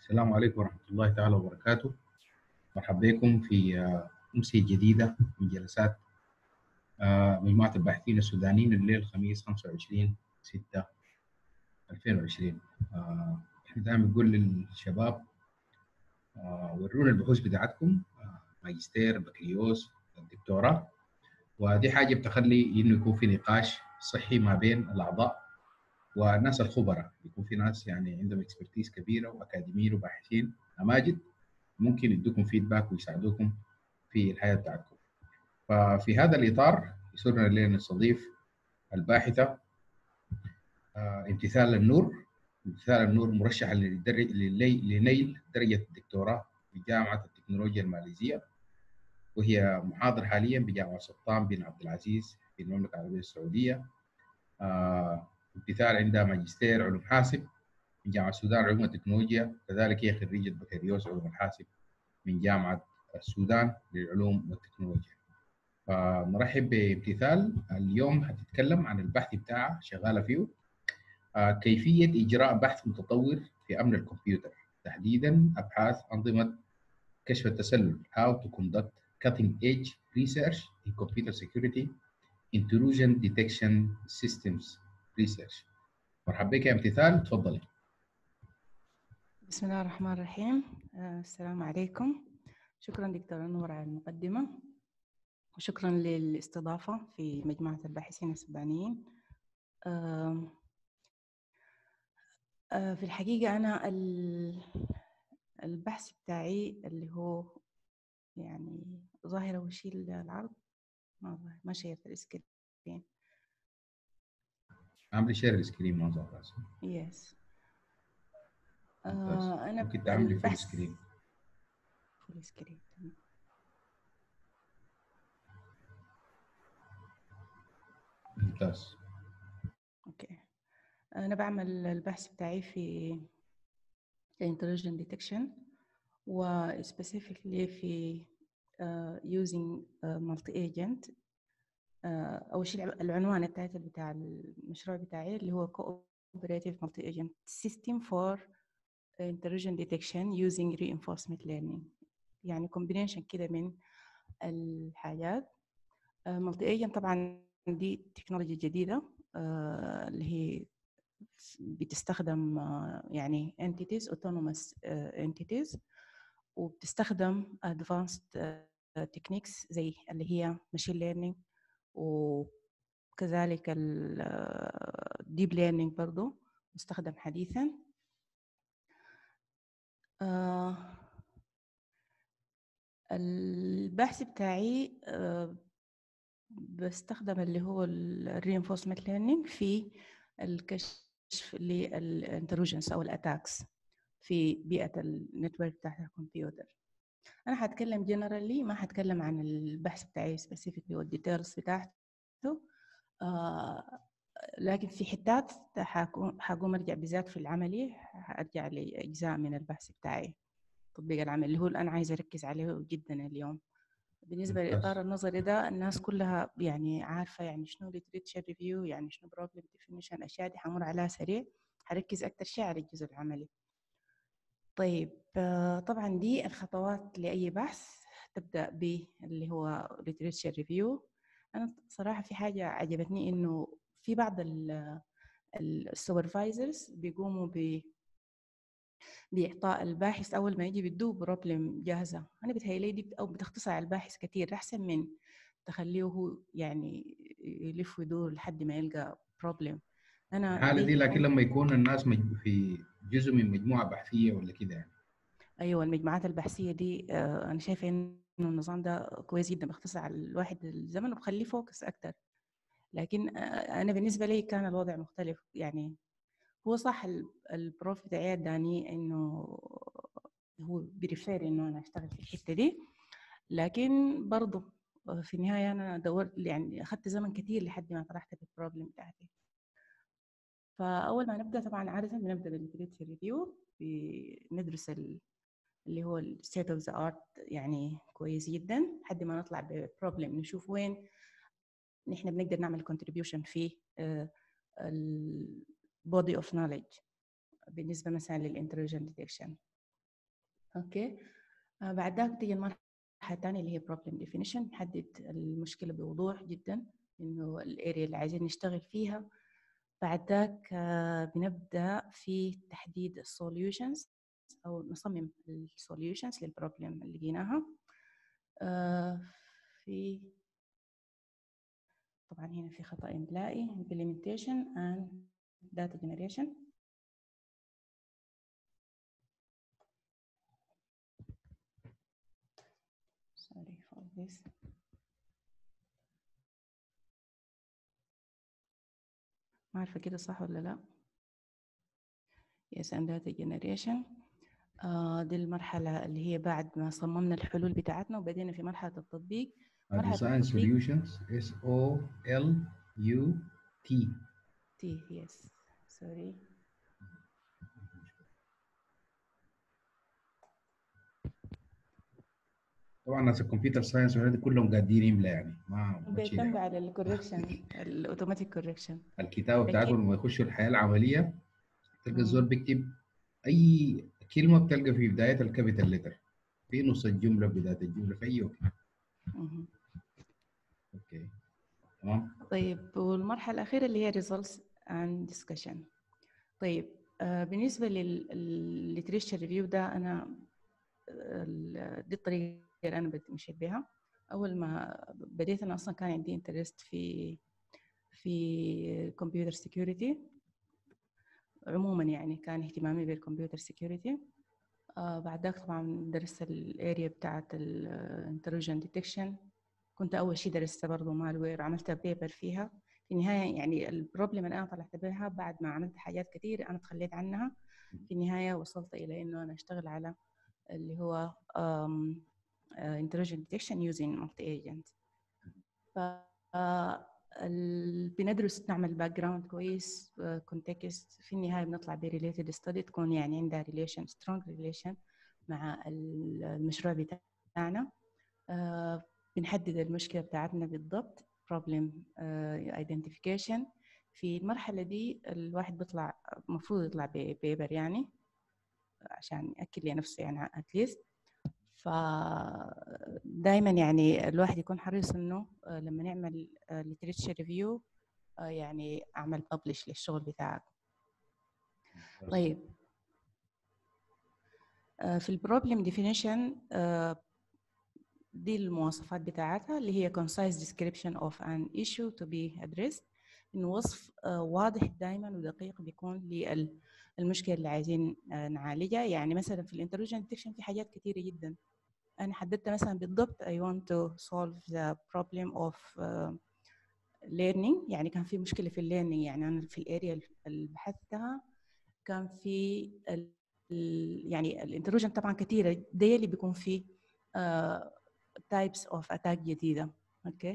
السلام عليكم ورحمة الله تعالى وبركاته مرحبا بكم في أمسية جديدة من جلسات مجموعة الباحثين السودانيين الليل الخميس 25 6 2020 احنا دائما نقول للشباب ورونا البحوث بتاعتكم ماجستير بكالوريوس الدكتوراه ودي حاجة بتخلي إنه يكون في نقاش صحي ما بين الأعضاء والناس الخبراء يكون في ناس يعني عندهم اكسبرتيز كبيره واكاديميين وباحثين اماجد ممكن يدوكم فيدباك ويساعدوكم في الحياه بتاعتكم. ففي هذا الاطار يسرنا الليله نستضيف الباحثه آه امتثال النور امتثال النور مرشحه لنيل درجه الدكتوراه في جامعه التكنولوجيا الماليزيه وهي محاضر حاليا بجامعه سلطان بن عبد العزيز في المملكه العربيه السعوديه آه امتثال عندها ماجستير علوم حاسب من جامعة السودان علوم التكنولوجيا كذلك هي خريجة بكالوريوس علوم الحاسب من جامعة السودان للعلوم والتكنولوجيا فنرحب بامتثال اليوم هتتكلم عن البحث بتاعها شغالة فيه آه كيفية إجراء بحث متطور في أمن الكمبيوتر تحديدا أبحاث أنظمة كشف التسلل How to conduct cutting edge research in computer security intrusion detection systems ريسيرش مرحبا بك يا امتثال تفضلي بسم الله الرحمن الرحيم السلام عليكم شكرا دكتور انور على المقدمه وشكرا للاستضافه في مجموعه الباحثين السودانيين في الحقيقه انا البحث بتاعي اللي هو يعني ظاهره وشيل العرض ما ما شايف السكرين اعملي شير السكرين ما ظهر يس آه انا ممكن تعملي فول سكرين فول سكرين ممتاز اوكي انا بعمل البحث بتاعي في intelligent detection و specifically في uh, using uh, multi agent اول شيء العنوان التايتل بتاع المشروع بتاعي اللي هو cooperative multi agent system for intelligent detection using reinforcement learning يعني combination كده من الحاجات multi agent طبعا دي تكنولوجيا جديدة اللي هي بتستخدم يعني entities autonomous entities وبتستخدم advanced techniques زي اللي هي machine learning وكذلك الديب ليرنينج برضو مستخدم حديثا البحث بحث بتاعي بستخدم اللي هو الرينفورسمنت ليرنينج في الكشف للانتروجنس او الاتاكس في بيئه النتورك بتاعت الكمبيوتر انا حاتكلم جنرالي ما حاتكلم عن البحث بتاعي سبيسيفيكلي والديتيلز بتاعته آه لكن في حتات حقوم ارجع بالذات في العملي ارجع لاجزاء من البحث بتاعي تطبيق العمل اللي هو اللي انا عايزه اركز عليه جدا اليوم بالنسبه للاطار النظري ده الناس كلها يعني عارفه يعني شنو ليتريتشر ريفيو يعني شنو بروبلم ديفينيشن الاشياء دي حمر عليها سريع حركز اكثر شيء على الجزء العملي طيب طبعا دي الخطوات لأي بحث تبدأ باللي هو literature review أنا صراحة في حاجة عجبتني إنه في بعض السوبرفايزرز بيقوموا ب بإعطاء الباحث أول ما يجي بيدوه بروبلم جاهزة أنا بتهيألي دي أو بتختصر على الباحث كثير أحسن من تخليه هو يعني يلف ويدور لحد ما يلقى بروبلم أنا الحالة دي لكن لما يكون الناس في جزء من مجموعه بحثيه ولا كده يعني ايوه المجموعات البحثيه دي انا شايفه انه النظام ده كويس جدا بيختصر على الواحد الزمن وبخليه فوكس اكتر لكن انا بالنسبه لي كان الوضع مختلف يعني هو صح البروف بتاعي اداني انه هو بريفير انه انا اشتغل في الحته دي لكن برضه في النهايه انا دورت يعني اخذت زمن كثير لحد ما طرحت البروبلم بتاعتي فاول ما نبدا طبعا عاده بنبدا بالليتريتشر ريفيو بندرس اللي هو الستيت اوف ذا ارت يعني كويس جدا لحد ما نطلع ببروبلم نشوف وين نحن بنقدر نعمل contribution في البودي اوف نوليدج بالنسبه مثلا للانتروجن ديتكشن اوكي آه بعد ذاك تيجي المرحله الثانيه اللي هي problem definition نحدد المشكله بوضوح جدا انه الاريا اللي عايزين نشتغل فيها بعد ذاك آه بنبدا في تحديد السوليوشنز او نصمم السوليوشنز للبروبلم اللي لقيناها آه في طبعا هنا في خطا املائي implementation and data generation sorry for this ما عارفة كده صح ولا لا yes and data generation آه دي المرحلة اللي هي بعد ما صممنا الحلول بتاعتنا وبدينا في مرحلة التطبيق مرحلة Design التطبيق Solutions S O L U T T yes sorry طبعا ناس الكمبيوتر ساينس والهذي كلهم قاعدين يملى يعني ما ما تشيل بيعتمد يعني. على الكوركشن الاوتوماتيك كوركشن الكتابه لكن- بتاعتهم لما يخشوا الحياه العمليه تلقى مم. الزول بيكتب اي كلمه بتلقى في بدايه الكابيتال ليتر في نص الجمله بدايه الجمله في اي وقت اوكي تمام طيب والمرحلة الأخيرة اللي هي results and discussion طيب آه بالنسبة للليتريشر ريفيو ده أنا ال- دي الطريقة اللي أنا بد- مشيت بها أول ما بديت أنا أصلا كان عندي انترست في في كمبيوتر سيكيورتي عموما يعني كان اهتمامي بالكمبيوتر سيكيورتي آه بعد ذاك طبعا درست الاريا بتاعت الانتروجن ديتكشن كنت اول شيء درست برضه مالوير عملت بيبر فيها في النهايه يعني البروبلم اللي انا طلعت بها بعد ما عملت حاجات كثير انا تخليت عنها في النهايه وصلت الى انه انا اشتغل على اللي هو um, uh, intrusion detection using multi agent ف آه، ال- بندرس نعمل باك جراوند كويس كونتكست في النهايه بنطلع بريليتد ستدي تكون يعني عندها ريليشن سترونج ريليشن مع ال- المشروع بتاعنا آه، بنحدد المشكله بتاعتنا بالضبط problem آه، identification في المرحله دي الواحد بيطلع المفروض يطلع بيبر يعني عشان ياكد لنفسه يعني اتليست فدائما يعني الواحد يكون حريص انه آه، لما نعمل ليتريتشر ريفيو يعني اعمل ببلش للشغل بتاعك طيب آه، في البروبلم ديفينيشن دي المواصفات بتاعتها اللي هي concise description of an issue to be addressed إنه وصف آه، واضح دائما ودقيق بيكون للمشكلة اللي عايزين آه، نعالجها يعني مثلا في الانتروجن ديتكشن في حاجات كثيرة جدا أنا حددت مثلا بالضبط I want to solve the problem of uh, learning يعني كان في مشكلة في الليرنينج يعني أنا في الاريا اللي بحثتها كان في ال ال- يعني الانتروجن طبعا كثيرة ديلي بيكون في تايبس اوف اتاك جديدة اوكي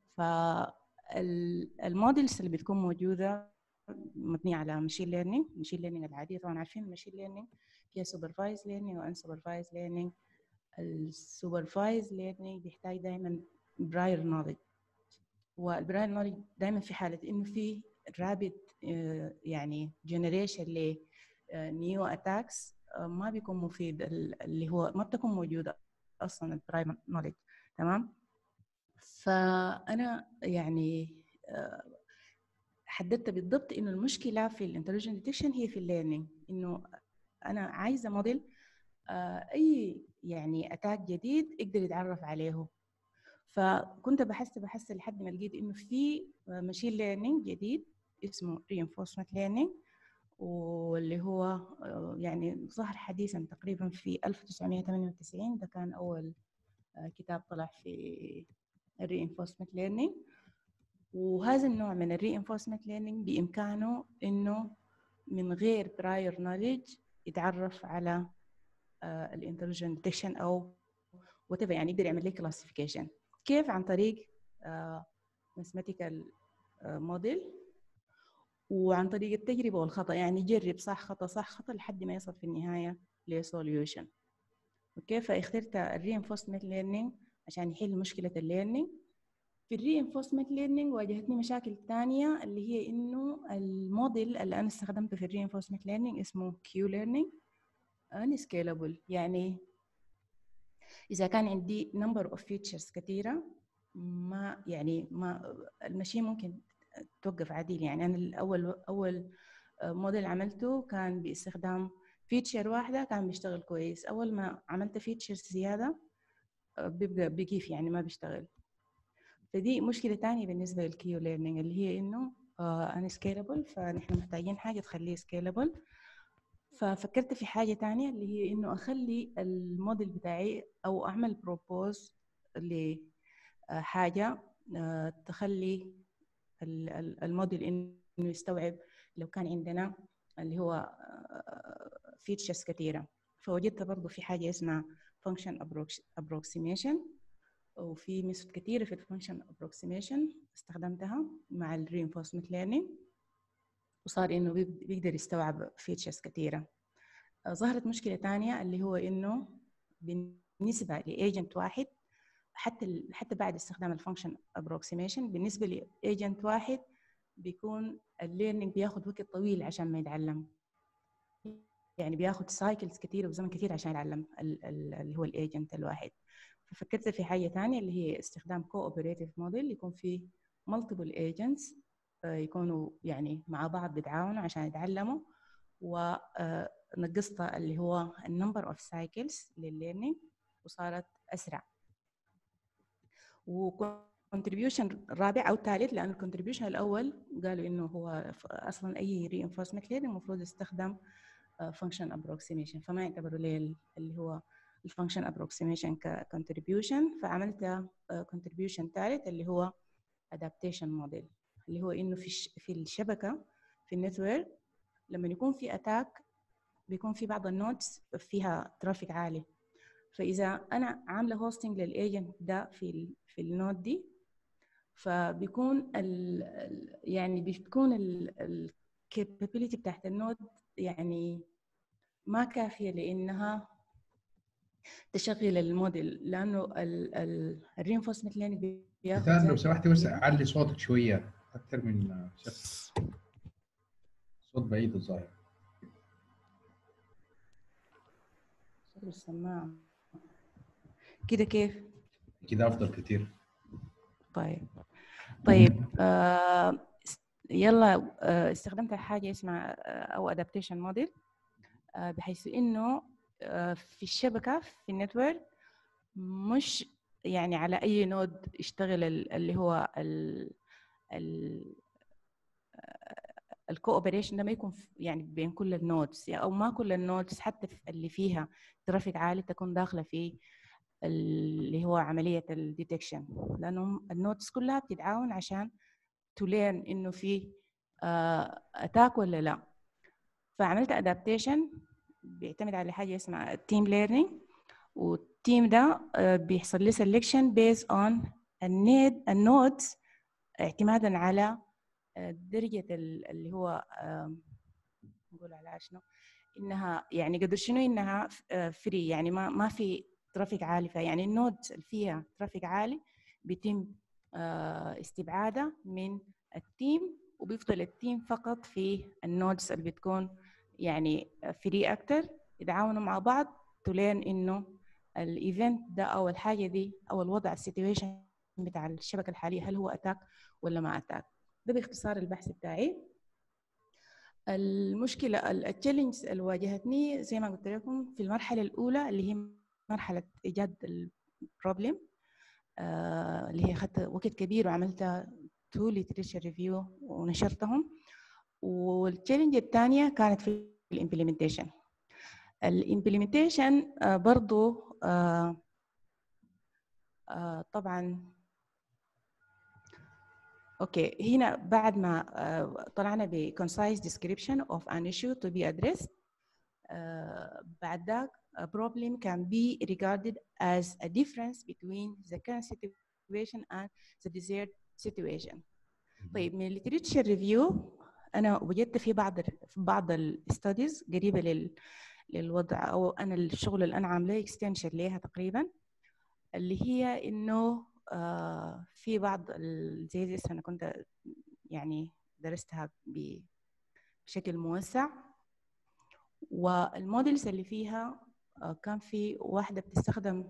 فالمودلز اللي بتكون موجودة مبنية على ماشين ليرنينج ماشين ليرنينج العادية طبعا عارفين الماشين ليرنينج فيها سوبرفايز ليرنينج وان سوبرفايز ليرنينج السوبرفايز ليرنينج بيحتاج دائما براير نوليدج والبراير نوليدج دائما في حالة انه في رابid يعني جنريشن ل نيو اتاكس ما بيكون مفيد ال- اللي هو ما بتكون موجودة اصلا البرايم نوليدج تمام فانا يعني آه، حددت بالضبط انه المشكله في الانتليجنت ديتكشن هي في الليرنينج انه انا عايزه موديل آه، اي يعني اتاك جديد يقدر يتعرف عليه فكنت بحثت بحثت لحد ما لقيت انه في ماشين ليرنينج جديد اسمه reinforcement learning واللي هو آه، يعني ظهر حديثا تقريبا في 1998 ده كان اول آه، كتاب طلع في الرينفورسمنت ليرنينج وهذا النوع من الرينفورسمنت ليرنينج بامكانه انه من غير براير نوليدج يتعرف على الانتليجنت ديتكشن او وات يعني يقدر يعمل لي كلاسيفيكيشن كيف عن طريق ماثيماتيكال موديل وعن طريق التجربه والخطا يعني يجرب صح خطا صح خطا لحد ما يصل في النهايه لسوليوشن اوكي فاخترت الرينفورسمنت ليرنينج عشان يحل مشكله الليرنينج في الرينفورسمنت ليرنينج واجهتني مشاكل ثانيه اللي هي انه الموديل اللي انا استخدمته في الرينفورسمنت ليرنينج اسمه كيو ليرنينج unscalable يعني اذا كان عندي number of features كثيره ما يعني ما المشين ممكن توقف عديل يعني انا الاول اول موديل عملته كان باستخدام فيتشر واحده كان بيشتغل كويس اول ما عملت فيتشرز زياده بيبقى بيقيف يعني ما بيشتغل فدي مشكله ثانيه بالنسبه للكيو ليرنينج اللي هي انه ان سكيلبل فنحن محتاجين حاجه تخليه سكيلبل ففكرت في حاجه ثانيه اللي هي انه اخلي الموديل بتاعي او اعمل بروبوز لحاجه تخلي الموديل انه يستوعب لو كان عندنا اللي هو فيتشرز كثيره فوجدت برضه في حاجه اسمها function approximation وفي ميثود كثيره في الفانكشن approximation استخدمتها مع ال reinforcement learning وصار انه بيقدر يستوعب فيتشرز كثيره ظهرت مشكله ثانيه اللي هو انه بالنسبه لايجنت واحد حتى حتى بعد استخدام الفانكشن ابروكسيميشن بالنسبه لايجنت واحد بيكون الليرنينج بياخذ وقت طويل عشان ما يتعلم يعني بياخذ سايكلز كثيره وزمن كثير عشان يتعلم اللي هو الايجنت الواحد ففكرت في حاجه ثانيه اللي هي استخدام كوبريتيف موديل يكون فيه مالتيبل ايجنتس يكونوا يعني مع بعض بيتعاونوا عشان يتعلموا ونقصت اللي هو النمبر اوف سايكلز للليرنينج وصارت اسرع وكونتريبيوشن رابع او ثالث لان الكونتريبيوشن الاول قالوا انه هو اصلا اي reinforcement learning المفروض يستخدم فانكشن ابروكسيميشن فما يعتبروا ليه اللي هو الفانكشن ابروكسيميشن ككونتريبيوشن فعملت كونتريبيوشن ثالث اللي هو adaptation موديل اللي هو انه في في الشبكه في النتورك لما يكون في اتاك بيكون في بعض النودز فيها ترافيك عالي فاذا انا عامله هوستنج للايجنت ده في ال في النود دي فبيكون ال يعني بتكون الكابابيلتي بتاعت النود يعني ما كافيه لانها تشغل الموديل لانه الرينفورسمنت ليرنينج بياخذ لو سمحتي بس علي صوتك شويه اكثر من شخص صوت بعيد الظاهر صوت السماعه كده كيف؟ كده افضل كتير طيب طيب آه يلا آه استخدمت حاجه اسمها آه او ادابتيشن موديل آه بحيث انه آه في الشبكه في النتورك مش يعني على اي نود يشتغل اللي هو ال ال الكوبريشن ده ما يكون يعني بين كل النودز او ما كل النودز حتى اللي فيها ترافيك عالي تكون داخله في اللي هو عمليه الديتكشن لانه النودز كلها بتتعاون عشان تلين انه في اتاك ولا لا فعملت ادابتيشن بيعتمد على حاجه اسمها التيم ليرنينج والتيم ده بيحصل لي سelection based on النيد النودز اعتمادا على درجة اللي هو نقول على شنو انها يعني قدر شنو انها فري يعني ما ما في ترافيك عالي فيها يعني النود اللي فيها ترافيك عالي بيتم استبعادها من التيم وبيفضل التيم فقط في النودز اللي بتكون يعني فري اكتر يتعاونوا مع بعض تلين انه الايفنت ده او الحاجه دي او الوضع السيتويشن بتاع الشبكه الحاليه هل هو اتاك ولا ما اتاك ده باختصار البحث بتاعي المشكله التشالنج اللي واجهتني زي ما قلت لكم في المرحله الاولى اللي هي مرحله ايجاد البروبلم آه اللي هي اخذت وقت كبير وعملت تو ليتريشر ريفيو ونشرتهم والتشالنج الثانيه كانت في الامبلمنتيشن الامبلمنتيشن آه برضو آه آه طبعا اوكي هنا بعد ما uh, طلعنا ب concise description of an issue to be addressed uh, بعد ذاك a problem can be regarded as a difference between the current situation and the desired situation طيب من literature review انا وجدت في بعض في بعض الستاديز قريبه لل للوضع او انا الشغل اللي انا عاملاه اكستنشن ليها تقريبا اللي هي انه آه في بعض زي انا كنت يعني درستها بشكل موسع والمودلز اللي فيها آه، كان في واحده بتستخدم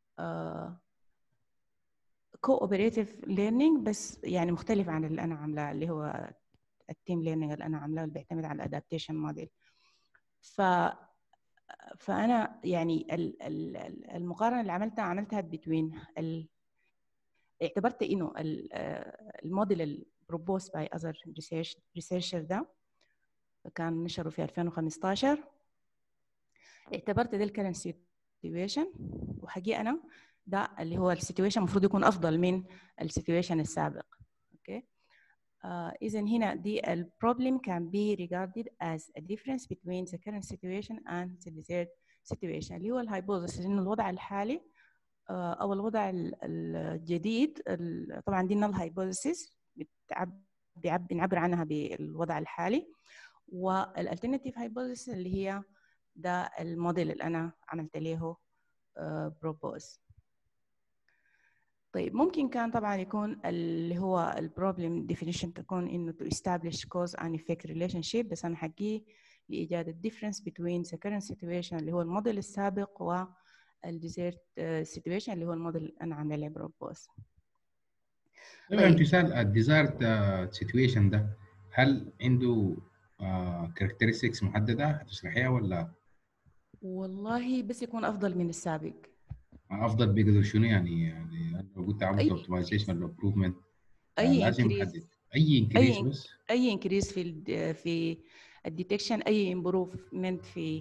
كوبريتيف ليرنينج بس يعني مختلف عن اللي انا عاملاه اللي هو التيم ليرنينج اللي انا عاملاه اللي بيعتمد على الادابتيشن موديل ف فانا يعني المقارنه اللي عملتها عملتها بتوين اعتبرت انه الموديل البروبوز باي اذر ريسيرشر ده كان نشره في 2015 اعتبرت ده الكرنت سيتويشن وحقيقه انا ده اللي هو السيتويشن المفروض يكون افضل من السيتويشن السابق اوكي okay. uh, اذا هنا دي البروبلم can be regarded as a difference between the current situation and the desired situation اللي هو الهايبوثيسيس انه الوضع الحالي uh, او الوضع الجديد طبعا دي null hypothesis بنعبر عنها بالوضع الحالي والالترناتيف hypothesis اللي هي ده الموديل اللي انا عملت له بروبوز uh, طيب ممكن كان طبعا يكون اللي هو البروبلم ديفينيشن تكون انه to establish cause and effect relationship بس انا حقيه لايجاد الديفرنس between the current situation اللي هو الموديل السابق و الديزيرت situation اللي هو الموديل اللي انا عامله له بروبوز طيب مثال الديزايرد سيتويشن ده هل عنده كاركترستكس uh, محدده هتشرحيها ولا والله بس يكون افضل من السابق افضل بيقدر شنو يعني يعني لو قلت عملت اوبتمايزيشن ولا امبروفمنت اي لازم نحدد اي انكريز بس اي انكريز في ال في الديتكشن اي امبروفمنت في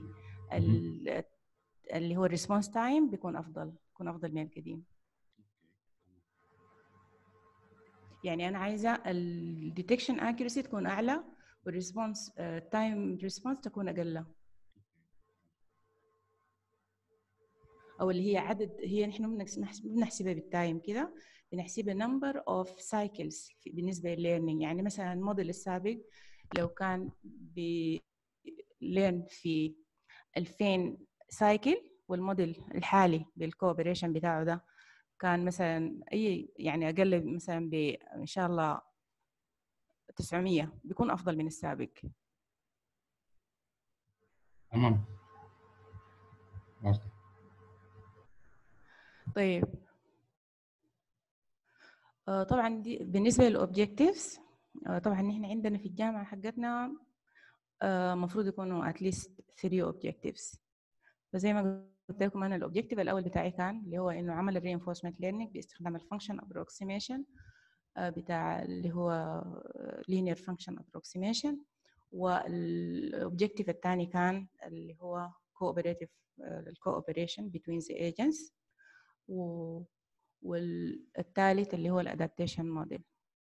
اللي هو الريسبونس تايم بيكون افضل بيكون افضل من القديم يعني انا عايزه الديتكشن اكيرسي تكون اعلى والريسبونس تايم ريسبونس تكون اقل او اللي هي عدد هي نحن بنحسبها بالتايم كده بنحسبها نمبر اوف سايكلز بالنسبه لليرنينج يعني مثلا الموديل السابق لو كان بليرن في 2000 سايكل والموديل الحالي بالكوبريشن بتاعه ده كان مثلا اي يعني اقل مثلا ب ان شاء الله 900 بيكون افضل من السابق تمام طيب آه طبعا دي بالنسبه للاوبجكتيفز آه طبعا نحن عندنا في الجامعه حقتنا المفروض آه يكونوا اتليست 3 اوبجكتيفز فزي ما قلت لكم انا الاوبجكتيف الاول بتاعي كان اللي هو انه عمل الرينفورسمنت ليرنينج باستخدام الفانكشن ابروكسيميشن بتاع اللي هو linear function approximation والاوبجكتيف الثاني كان اللي هو cooperative الكوبريشن between the agents و... والثالث اللي هو الادابتيشن موديل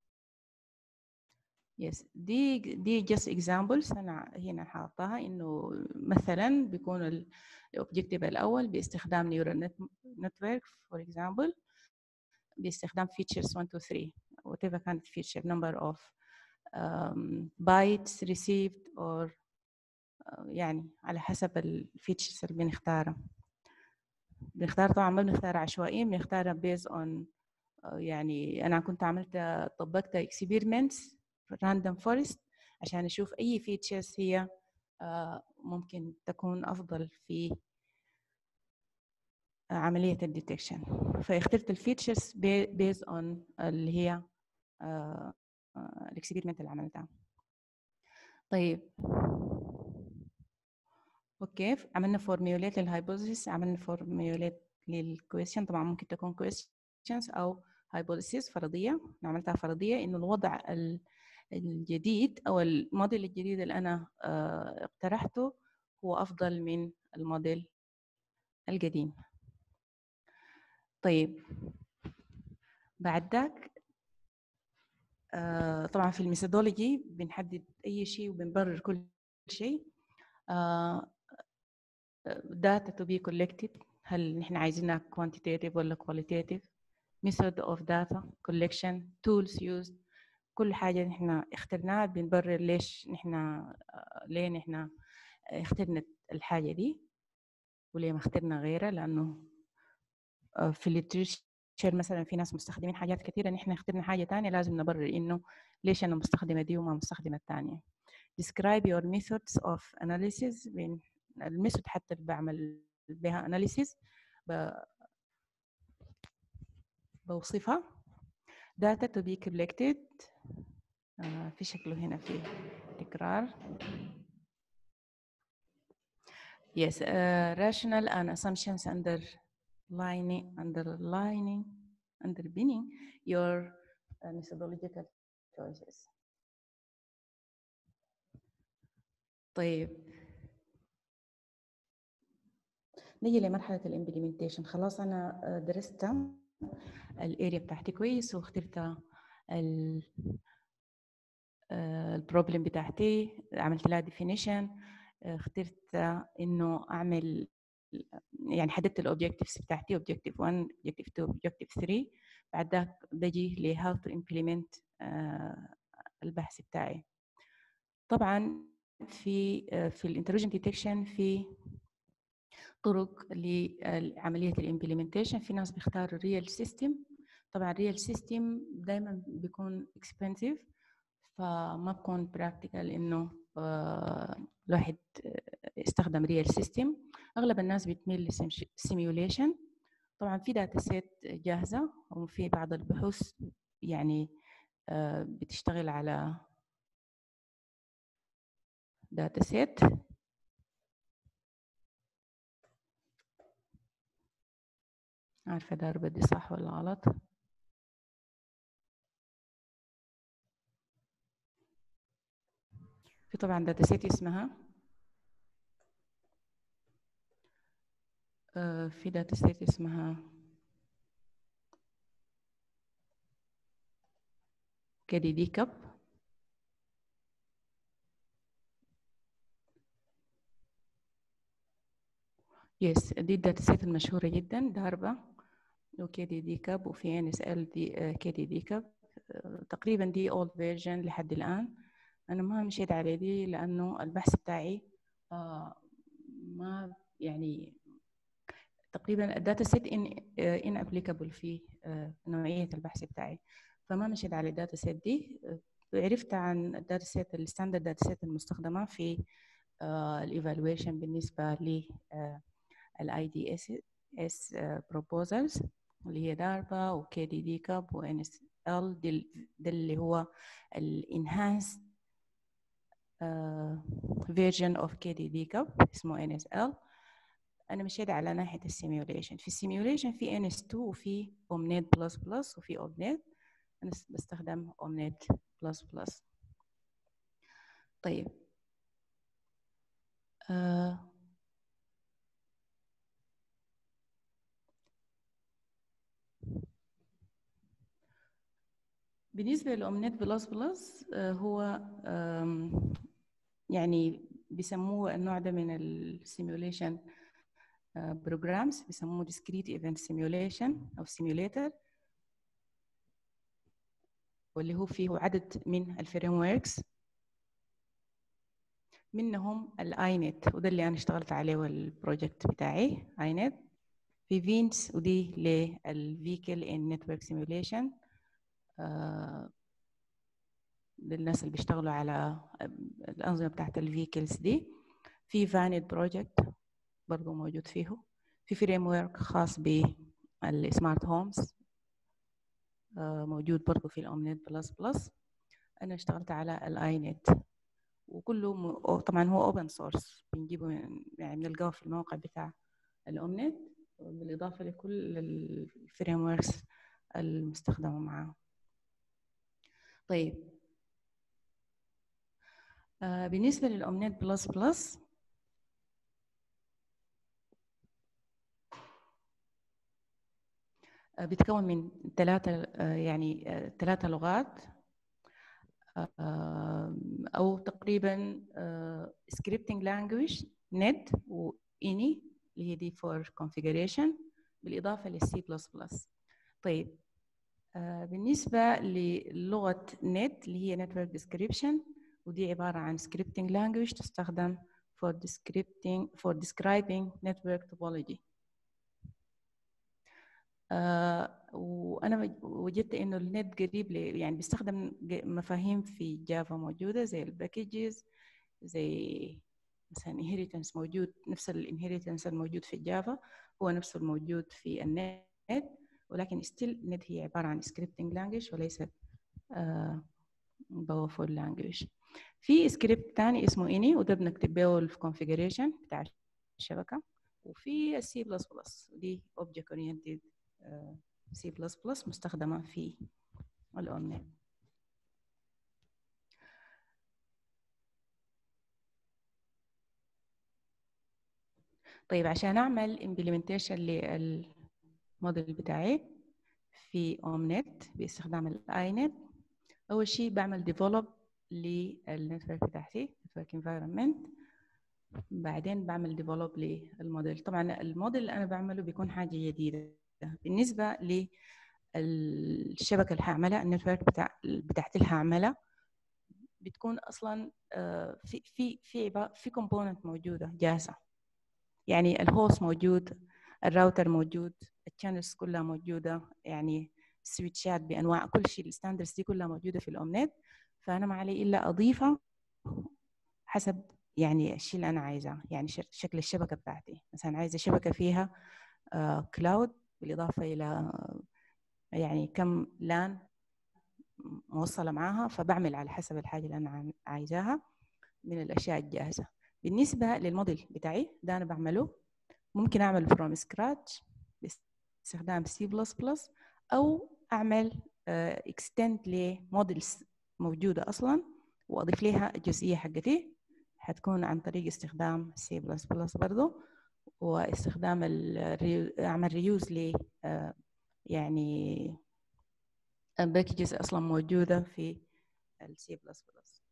يس دي دي جست اكزامبلز انا هنا حاطاها انه مثلا بيكون الاوبجيكتيف الاول باستخدام نيورال نتورك فور اكزامبل باستخدام features 1 2 3 whatever كانت feature number of um, bytes received or uh, يعني على حسب الفيتشرز اللي بنختارها بنختار طبعا ما بنختار عشوائيا بنختار بيز اون يعني انا كنت عملت طبقت اكسبيرمنتس راندوم فورست عشان اشوف اي فيتشرز هي ممكن تكون افضل في عمليه الديتكشن فاخترت الفيتشرز بيز اون اللي هي الاكسبيرمنت اللي عملتها طيب اوكي عملنا فورميوليت للهايبوثيسيس عملنا فورميوليت للكويشن طبعا ممكن تكون كويشنز او هايبوثيسيس فرضيه عملتها فرضيه انه الوضع الجديد او الموديل الجديد اللي انا اقترحته هو افضل من الموديل القديم طيب بعد ذاك طبعا في الميثودولوجي بنحدد اي شيء وبنبرر كل شيء data to be collected هل نحن عايزينها quantitative ولا qualitative method of data collection tools used كل حاجة نحن اخترناها بنبرر ليش نحن ليه نحن اخترنا الحاجة دي وليه ما اخترنا غيرها لأنه في الليترشر مثلا في ناس مستخدمين حاجات كثيرة نحن اخترنا حاجة تانية لازم نبرر إنه ليش أنا مستخدمة دي وما مستخدمة الثانية describe your methods of analysis الميثود حتى اللي بعمل بها اناليسيس بوصفها data to be collected آه في شكله هنا في تكرار yes uh, rational and assumptions underlining underlining underpinning your uh, methodological choices طيب نيجي لمرحلة الامبلمنتيشن خلاص أنا درست الاريا بتاعتي كويس واخترت البروبلم بتاعتي عملت لها ديفينيشن اخترت انه اعمل يعني حددت الاوبجكتيفز بتاعتي اوبجكتيف 1 اوبجكتيف 2 اوبجكتيف 3 بعد ذاك بجي ل how to implement البحث بتاعي طبعا في في الانتروجن ديتكشن في طرق لعمليه الامبلمنتيشن في ناس بيختاروا الريال سيستم طبعا الريال سيستم دائما بيكون اكسبنسيف فما بكون براكتيكال انه الواحد يستخدم ريال سيستم اغلب الناس بتميل للسيميوليشن طبعا في داتا سيت جاهزه وفي بعض البحوث يعني بتشتغل على داتا سيت عارفة ضربة دي صح ولا غلط في طبعا داتا سيت اسمها آه في داتا سيت اسمها كدي دي كاب يس دي الداتا سيت المشهورة جدا داربا وكي دي دي كاب وفي ان اس ال دي كي دي دي كاب تقريبا دي اولد فيرجن لحد الان انا ما مشيت على دي لانه البحث بتاعي آه ما يعني تقريبا الداتا سيت ان ان ابليكابل في آه نوعيه البحث بتاعي فما مشيت على الداتا سيت دي عرفت عن الداتا سيت الستاندرد داتا سيت المستخدمه في آه الايفالويشن بالنسبه ل الاي دي اس اس بروبوزلز اللي هي داربا وكي دي دي كاب وان اس ال ده اللي هو الانهانس فيرجن اوف كي دي دي كاب اسمه ان اس ال انا مشيت على ناحيه السيميوليشن في السيميوليشن في ان اس 2 وفي اومنيت بلس بلس وفي اومنيت انا بستخدم اومنيت بلس بلس طيب آه بالنسبة لأومنيت بلس بلس هو يعني بيسموه النوع ده من السيميوليشن بروجرامز بيسموه discrete event simulation أو simulator واللي هو فيه عدد من الفريم وركس منهم الاينت وده اللي انا اشتغلت عليه والبروجكت بتاعي اينت في فينس ودي للفيكل ان نتورك سيميوليشن للناس اللي بيشتغلوا على الأنظمة بتاعت الفيكلز دي في فانيد بروجكت برضو موجود فيه في فريم ورك خاص بالسمارت هومز موجود برضو في الأومنيت بلس بلس أنا اشتغلت على الاينت وكله م... طبعا هو اوبن سورس بنجيبه من يعني بنلقاه في الموقع بتاع الاومنيت بالاضافه لكل الفريم وركس المستخدمه معاه طيب آه بالنسبة للأومنيت بلس بلس آه بيتكون من ثلاثة آه يعني ثلاثة لغات أو تقريبا scripting language net وإني اللي هي دي for configuration بالإضافة للسي بلس بلس طيب بالنسبة للغة نت اللي هي Network Description ودي عبارة عن scripting language تستخدم for descripting for describing network topology. آه وأنا وجدت إنه النت قريب يعني بيستخدم مفاهيم في جافا موجودة زي الباكجز زي مثلا inheritance موجود نفس الانهيرتنس الموجود في الجافا هو نفسه الموجود في النت ولكن ستيل نت هي عبارة عن scripting language وليست powerful language في سكريبت تاني اسمه اني وده بنكتب به الكونفيجريشن بتاع الشبكة وفي السي بلس بلس ودي object oriented سي بلس بلس مستخدمة في الأونلاين طيب عشان أعمل implementation للموديل بتاعي في أومنت باستخدام الاي نت أول شيء بعمل develop للنتورك بتاعتي network environment بعدين بعمل develop للموديل طبعا الموديل اللي أنا بعمله بيكون حاجة جديدة بالنسبة للشبكة اللي هعملها النتورك بتاع بتاعتي اللي هعملها بتكون أصلا في في في في كومبوننت موجودة جاهزة يعني الهوست موجود الراوتر موجود الشانلز كلها موجودة يعني سويتشات بأنواع كل شيء الستاندرز دي كلها موجودة في الأومنت فأنا ما علي إلا أضيفها حسب يعني الشيء اللي أنا عايزاه يعني شكل الشبكة بتاعتي مثلا عايزة شبكة فيها كلاود بالإضافة إلى يعني كم لان موصلة معاها فبعمل على حسب الحاجة اللي أنا عايزاها من الأشياء الجاهزة بالنسبة للموديل بتاعي ده أنا بعمله ممكن أعمل فروم سكراتش باستخدام سي بلس بلس أو أعمل اكستند لموديلز موجودة أصلا وأضيف لها الجزئية حقتي حتكون عن طريق استخدام سي بلس بلس برضو واستخدام أعمل ريوز ل يعني باكجز أصلا موجودة في السي بلس بلس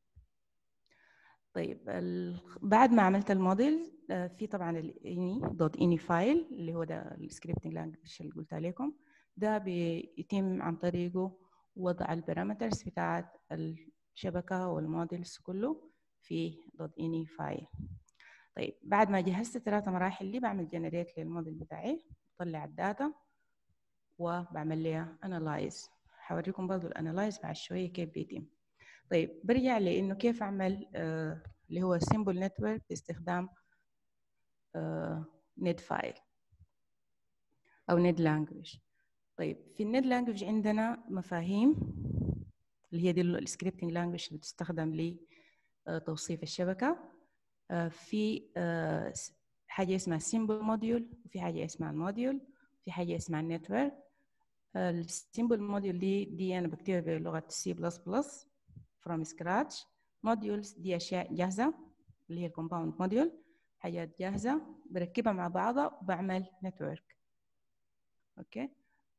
طيب بعد ما عملت الموديل في طبعا الاني دوت اني فايل اللي هو ده السكريبتنج لانجوج اللي قلت لكم ده بيتم عن طريقه وضع البارامترز بتاعت الشبكة والموديلز كله في دوت اني فايل طيب بعد ما جهزت الثلاثة مراحل دي بعمل جنريت للموديل بتاعي بطلع الداتا وبعمل لها انالايز حوريكم برضو الانالايز بعد شوية كيف بيتم طيب برجع لانه كيف اعمل آه اللي هو سيمبل نتورك باستخدام آه نت فايل او نت لانجوج طيب في النت لانجوج عندنا مفاهيم اللي هي دي السكريبتنج لانجوج اللي بتستخدم لتوصيف الشبكه آه في آه حاجه اسمها سيمبل موديول وفي حاجه اسمها الموديول في حاجه اسمها النتورك السيمبل موديول دي دي انا بكتبها بلغه سي بلس بلس from scratch modules دي أشياء جاهزة اللي هي الكومباوند موديول حاجات جاهزة بركبها مع بعضها وبعمل نتورك أوكي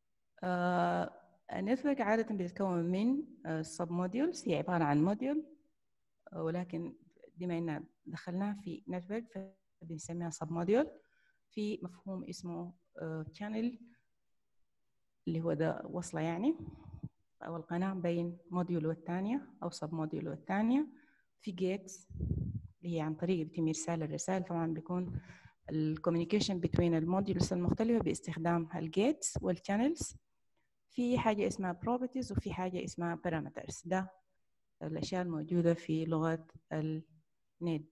آه النتورك عادة بتتكون من سب موديولز هي عبارة عن موديول ولكن بما إننا دخلناها في نتورك فبنسميها سب موديول في مفهوم اسمه channel اللي هو ده وصلة يعني أو القناة بين موديول والثانية أو سب موديول والثانية في جيتس اللي هي عن طريق بيتم إرسال الرسائل طبعا بيكون الكوميونيكيشن بين الموديولز المختلفة باستخدام الجيتس والشانلز في حاجة اسمها properties وفي حاجة اسمها parameters ده الأشياء الموجودة في لغة النت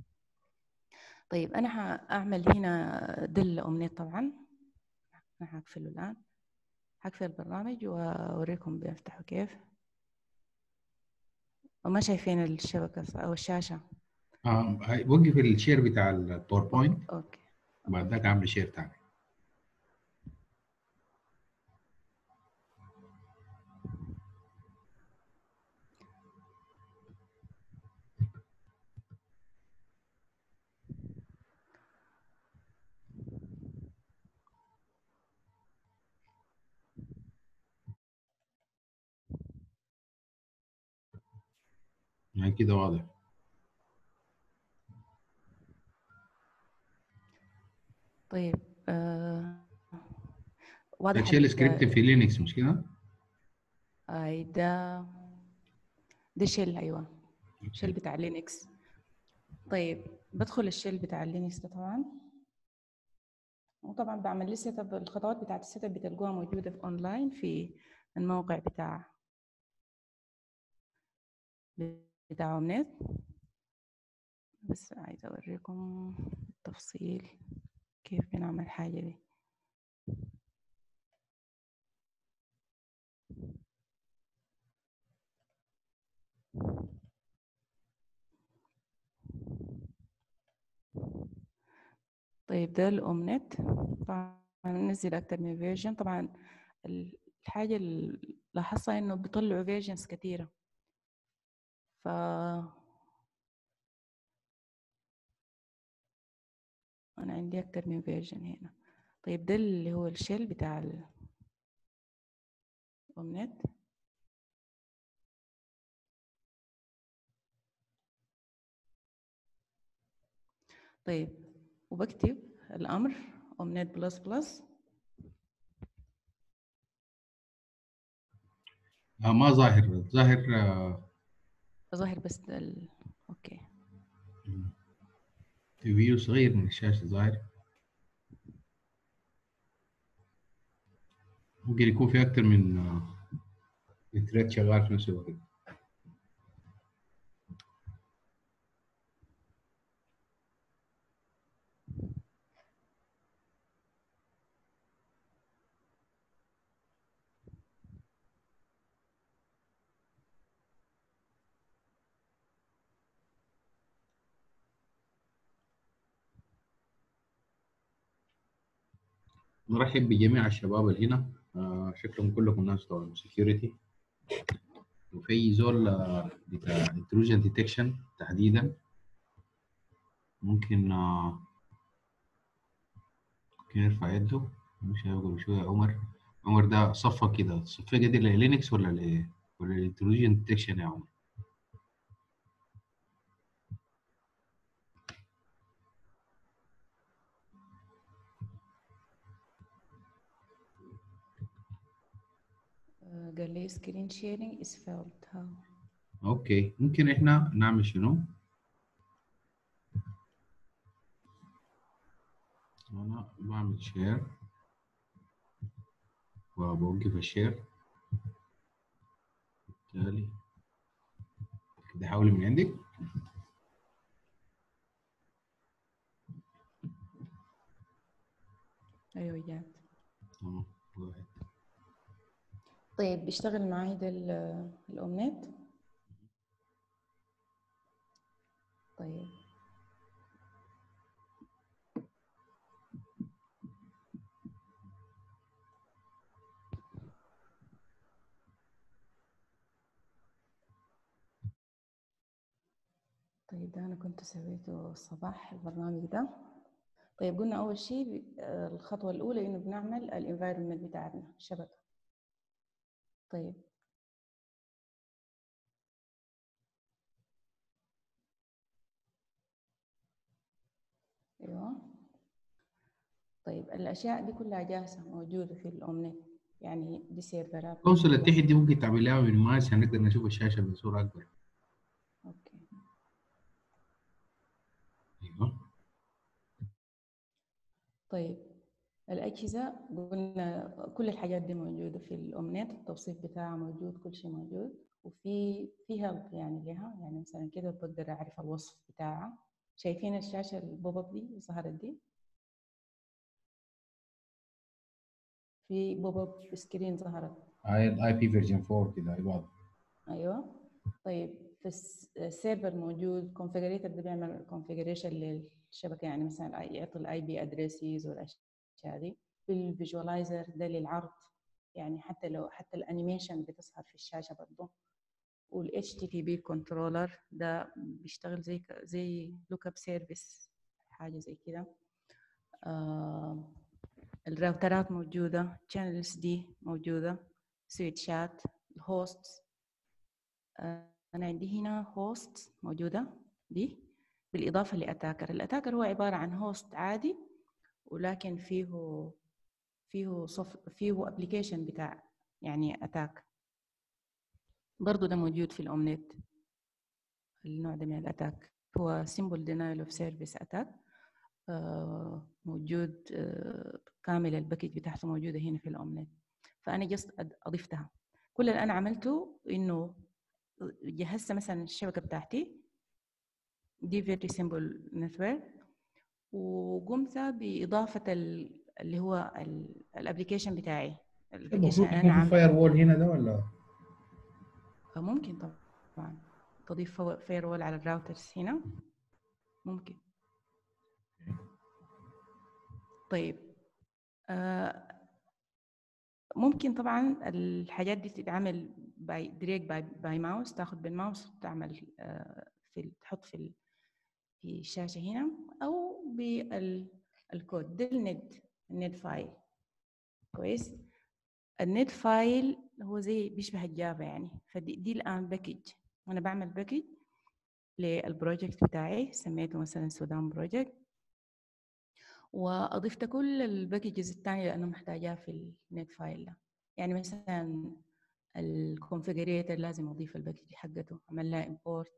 طيب أنا هأعمل هنا دل أومنيت طبعا أنا هقفله الآن هقفل البرنامج وأوريكم بيفتحوا كيف وما شايفين الشبكة أو الشاشة آه وقف الشير بتاع الباوربوينت أوكي بعد ذاك أعمل شير تاني يعني كده واضح طيب آه واضح ده شيل سكريبت في لينكس مش كده؟ اي ده ده شيل ايوه شيل بتاع لينكس طيب بدخل الشيل بتاع لينكس ده طبعا وطبعا بعمل لي سيت اب الخطوات بتاعت السيت اب بتلقوها موجوده في اونلاين في الموقع بتاع بتاع اومنت بس عايزة أوريكم بالتفصيل كيف بنعمل حاجة دي طيب ده الأومنت طبعا ننزل أكتر من فيرجن طبعا الحاجة اللي لاحظتها إنه بيطلعوا فيرجنز كتيرة ف أنا عندي أكتر من فيرجن هنا طيب ده اللي هو الشيل بتاع الأومنت طيب وبكتب الأمر أومنت بلس بلس آه ما ظاهر ظاهر آه ظاهر بس ده ال... أوكي فيو صغير من الشاشة ظاهر ممكن يكون في أكتر من آه من ثريد شغال في نفس الوقت نرحب بجميع الشباب اللي هنا آه شكلهم كلكم ناس بتوع سكيورتي وفي زول آه بتاع intrusion ديتكشن تحديدا ممكن آه ممكن يرفع يده مش هيقول شوية عمر عمر ده صفى كده صفى كده للينكس ولا ل ولا الانتروجن ديتكشن يا عمر آه، قال لي screen sharing is failed how اوكي ممكن احنا نعمل شنو انا بعمل شير وبوقف الشير بالتالي كده حاولي من عندك أيوة جات تمام واحد طيب بيشتغل معاي ده ال- الأومنت طيب طيب ده أنا كنت سويته الصباح البرنامج ده طيب قلنا أول شيء آه، الخطوة الأولى إنه بنعمل الانفايرمنت بتاعنا الشبكة طيب ايوه طيب الاشياء دي كلها جاهزه موجوده في الاومنت يعني دي سيرفرات الكونسول اللي تحت دي ممكن تعملها من ماس عشان نقدر نشوف الشاشة بصورة أكبر اوكي ايوه طيب الاجهزه قلنا كل الحاجات دي موجوده في الاومنت التوصيف بتاعها موجود كل شيء موجود وفي في هيلب يعني لها يعني مثلا كده بقدر اعرف الوصف بتاعها شايفين الشاشه البوب اب دي ظهرت دي في بوب اب سكرين ظهرت هاي الاي بي فيرجن 4 كده ايوه ايوه طيب في الس- السيرفر موجود كونفيجريتور ده بيعمل كونفيجريشن للشبكه يعني مثلا يعطي الاي بي ادريسز والاشياء دي في الفيجوالايزر ده للعرض يعني حتى لو حتى الانيميشن بتظهر في الشاشه برضه والاتش تي تي بي كنترولر ده بيشتغل زي ك- زي لوك اب سيرفيس حاجه زي كده آه الراوترات موجوده channels دي موجوده سويتشات الهوست آه، أنا عندي هنا هوست موجودة دي بالإضافة لأتاكر الأتاكر هو عبارة عن هوست عادي ولكن فيه فيه صف فيه ابلكيشن بتاع يعني أتاك برضو ده موجود في الأومنت النوع ده من الأتاك هو symbol denial of service attack آه، موجود آه، كامل الباكج بتاعته موجودة هنا في الأومنت فأنا جست أضفتها كل اللي أنا عملته إنه جهزت مثلا الشبكة بتاعتي دي فيري سيمبل نتورك وقمت باضافه ال- اللي هو الابلكيشن بتاعي الابلكيشن المفروض انا يكون في عامله فاير وول هنا ده ولا ممكن طبعا تضيف فاير وول على الراوترز هنا ممكن طيب آه، ممكن طبعا الحاجات دي تتعمل باي دريك باي باي ماوس تاخد بالماوس وتعمل آه، في تحط في ال- في الشاشه هنا او بالكود ده النت النت فايل كويس النت فايل هو زي بيشبه الجافا يعني فدي دي الان باكج انا بعمل باكج للبروجكت بتاعي سميته مثلا سودان بروجكت واضفت كل الباكجز الثانيه اللي انا محتاجاها في النت فايل ده يعني مثلا الكونفجريتر لازم اضيف الباكج حقته اعمل لها امبورت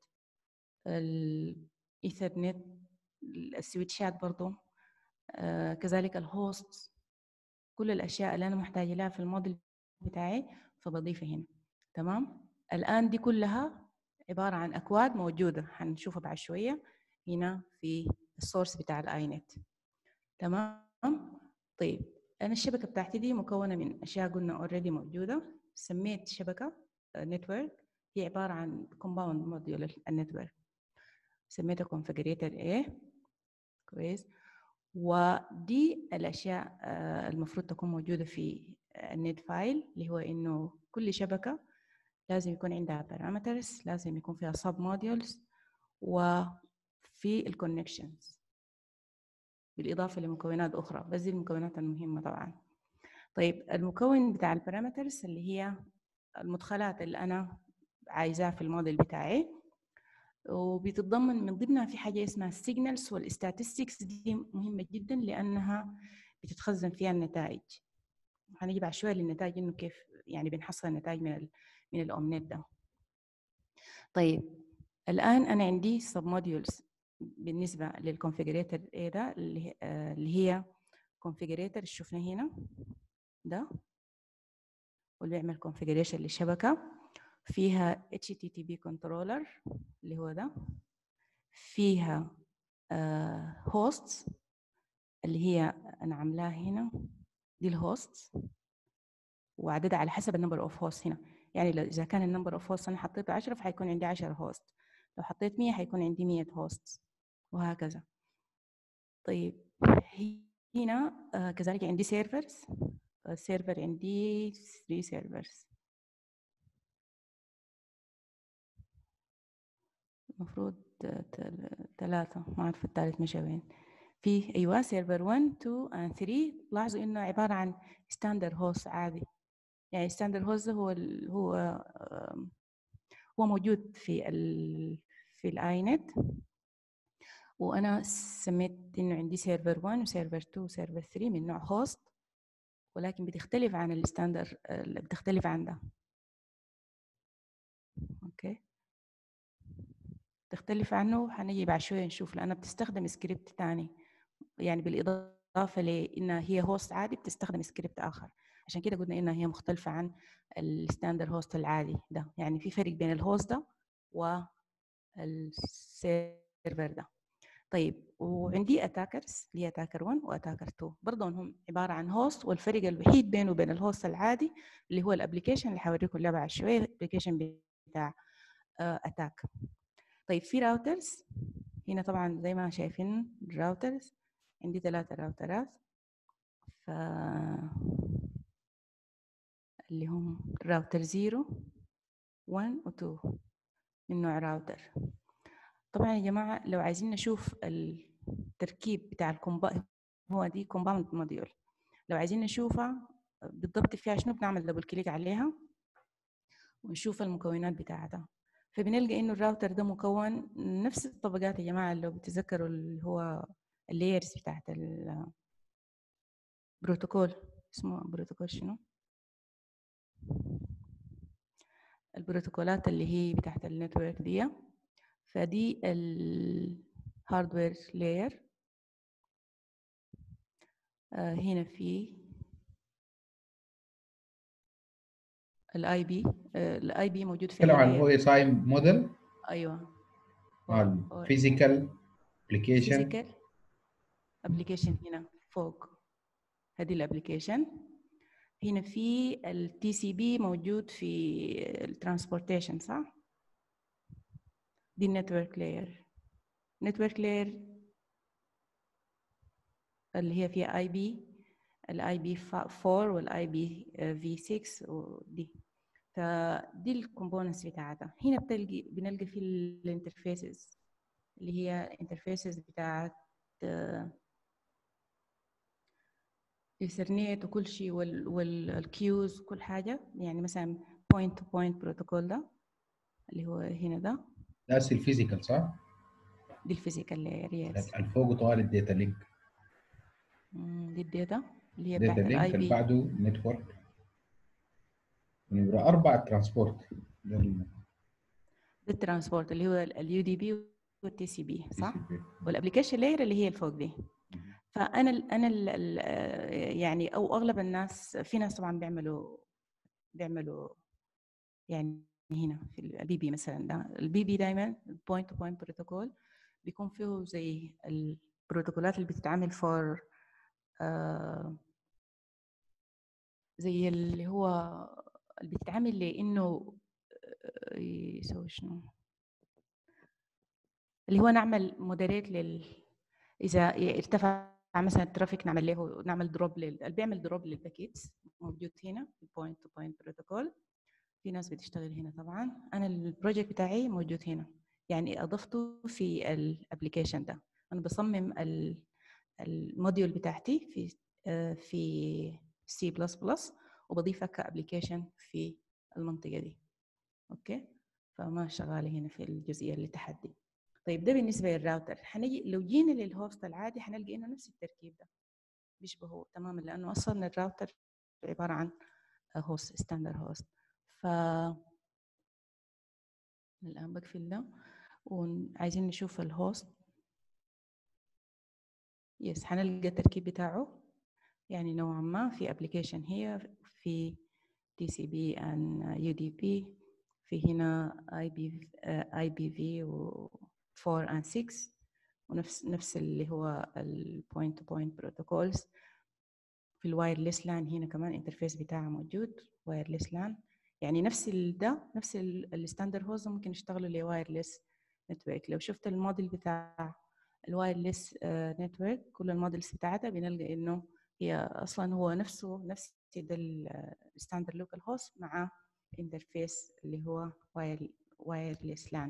الايثرنت السويتشات برضو آه كذلك الهوست كل الاشياء اللي انا محتاجه لها في الموديل بتاعي فبضيفها هنا تمام الان دي كلها عباره عن اكواد موجوده حنشوفها بعد شويه هنا في السورس بتاع الاي نت تمام طيب انا الشبكه بتاعتي دي مكونه من اشياء قلنا اوريدي موجوده سميت شبكه نتورك هي عباره عن كومباوند موديول النتورك سميتها configurator A كويس ودي الاشياء آه، المفروض تكون موجوده في النت فايل اللي هو انه كل شبكه لازم يكون عندها parameters لازم يكون فيها sub modules وفي الكونكشنز بالاضافه لمكونات اخرى بس دي المكونات المهمه طبعا طيب المكون بتاع البارامترز اللي هي المدخلات اللي انا عايزاها في الموديل بتاعي وبتتضمن من ضمنها في حاجه اسمها السيجنالز والستاتستكس دي مهمه جدا لانها بتتخزن فيها النتائج هنيجي بعد شويه للنتائج انه كيف يعني بنحصل النتائج من ال من الاومنت ده طيب الان انا عندي سب موديولز بالنسبه للكونفجريتور ايه ده اللي هي- آه، اللي هي كونفجريتور اللي شفناه هنا ده واللي بيعمل كونفجريشن للشبكه فيها HTTP كنترولر اللي هو ده فيها هوست اللي هي انا عاملاها هنا دي الهوست وعددها على حسب النمبر اوف هوست هنا يعني لو اذا كان النمبر اوف هوست انا حطيته 10 فحيكون عندي 10 هوست لو حطيت 100 حيكون عندي 100 هوست وهكذا طيب هنا آه، كذلك عندي سيرفرز السيرفر عندي 3 سيرفرز المفروض ثلاثة ما أعرف الثالث مشى وين في أيوة سيرفر 1 2 and 3 لاحظوا إنه عبارة عن ستاندر هوست عادي يعني ستاندر هوست هو ال هو آم، هو موجود في ال في الاي نت وانا سميت انه عندي سيرفر 1 وسيرفر 2 وسيرفر 3 من نوع هوست ولكن بتختلف عن الستاندر اللي بتختلف عن ده اوكي تختلف عنه حنيجي بعد شويه نشوف لانها بتستخدم سكريبت تاني يعني بالاضافه لانها هي هوست عادي بتستخدم سكريبت اخر عشان كده قلنا انها هي مختلفه عن الستاندر هوست العادي ده يعني في فرق بين الهوست ده والسيرفر ده طيب وعندي اتاكرز اللي هي اتاكر 1 واتاكر 2 برضه هم عباره عن هوست والفرق الوحيد بينه وبين الهوست العادي اللي هو الابلكيشن اللي حوريكم اللعبه بعد شويه الابلكيشن بتاع اتاك طيب في راوترز هنا طبعا زي ما شايفين الراوترز عندي ثلاثة راوترات ف اللي هم راوتر 0 1 و 2 من نوع راوتر طبعا يا جماعة لو عايزين نشوف التركيب بتاع الكومبا هو دي كومباوند موديول لو عايزين نشوفها بالضبط فيها شنو بنعمل دبل كليك عليها ونشوف المكونات بتاعتها فبنلقى انه الراوتر ده مكون نفس الطبقات يا جماعة لو بتذكروا اللي هو اللايرز بتاعت البروتوكول اسمه بروتوكول شنو البروتوكولات اللي هي بتاعت النتورك دي فدي الهاردوير لاير هنا في الاي بي الاي بي موجود في تتكلم عن layer. الاو اس اي موديل ايوه الفيزيكال ابلكيشن فيزيكال ابلكيشن هنا فوق هذه الابلكيشن هنا في التي سي بي موجود في الترانسبورتيشن صح؟ دي النتورك لاير نتورك لاير اللي هي فيها اي بي الاي بي 4 والاي بي في 6 ودي فدي الكومبوننتس بتاعتها هنا بتلقي بنلقى في الانترفيسز اللي هي الانترفيسز بتاعت الايثرنت وكل شيء والكيوز كل حاجه يعني مثلا بوينت تو بوينت بروتوكول ده اللي هو هنا ده ده الفيزيكال صح؟ دي الفيزيكال لاير يس الفوق طوال الداتا لينك دي الداتا اللي هي داتا بتاعت الاي لينك اللي بي بعده نتورك نمرة أربعة ترانسبورت ده ال- ده الترانسبورت اللي هو اليو دي بي والتي سي بي صح؟ TCP. والابلكيشن لاير اللي هي الفوق دي مهم. فانا ال انا ال ال يعني او اغلب الناس في ناس طبعا بيعملوا بيعملوا يعني هنا في البي بي مثلا ده البي بي دائما البوينت تو بوينت بروتوكول بيكون فيه زي البروتوكولات اللي بتتعمل فور زي اللي هو اللي بتتعمل لانه آه، يسوي شنو اللي هو نعمل مودريت لل اذا ارتفع مثلا الترافيك نعمل له نعمل دروب لل اللي بيعمل دروب للباكيتس موجود هنا في البوينت تو بوينت بروتوكول في ناس بتشتغل هنا طبعا انا البروجكت بتاعي موجود هنا يعني اضفته في الابلكيشن ده انا بصمم ال- الموديول بتاعتي في آه، في سي بلس بلس وبضيفها كابلكيشن في المنطقه دي اوكي فما شغاله هنا في الجزئيه اللي تحت دي طيب ده بالنسبه للراوتر حنجي لو جينا للهوست العادي حنلقى انه نفس التركيب ده بيشبهه تماما لانه اصلا الراوتر عباره عن هوست ستاندر هوست ف الان بقفل ده وعايزين نشوف الهوست يس حنلقى التركيب بتاعه يعني نوعا ما في ابلكيشن هي في تي سي بي ان يو دي بي في هنا اي بي اي بي في و 4 and 6 ونفس نفس اللي هو البوينت تو بوينت بروتوكولز في الوايرلس لان هنا كمان انترفيس بتاعها موجود وايرلس لان يعني نفس ال- ده نفس الستاندر هوست ممكن يشتغلوا لوايرلس نتورك لو شفت الموديل بتاع الوايرلس نتورك كل الموديلز بتاعتها بنلقى انه هي اصلا هو نفسه نفس ده الستاندر لوكال هوست مع انترفيس اللي هو وايرلس لان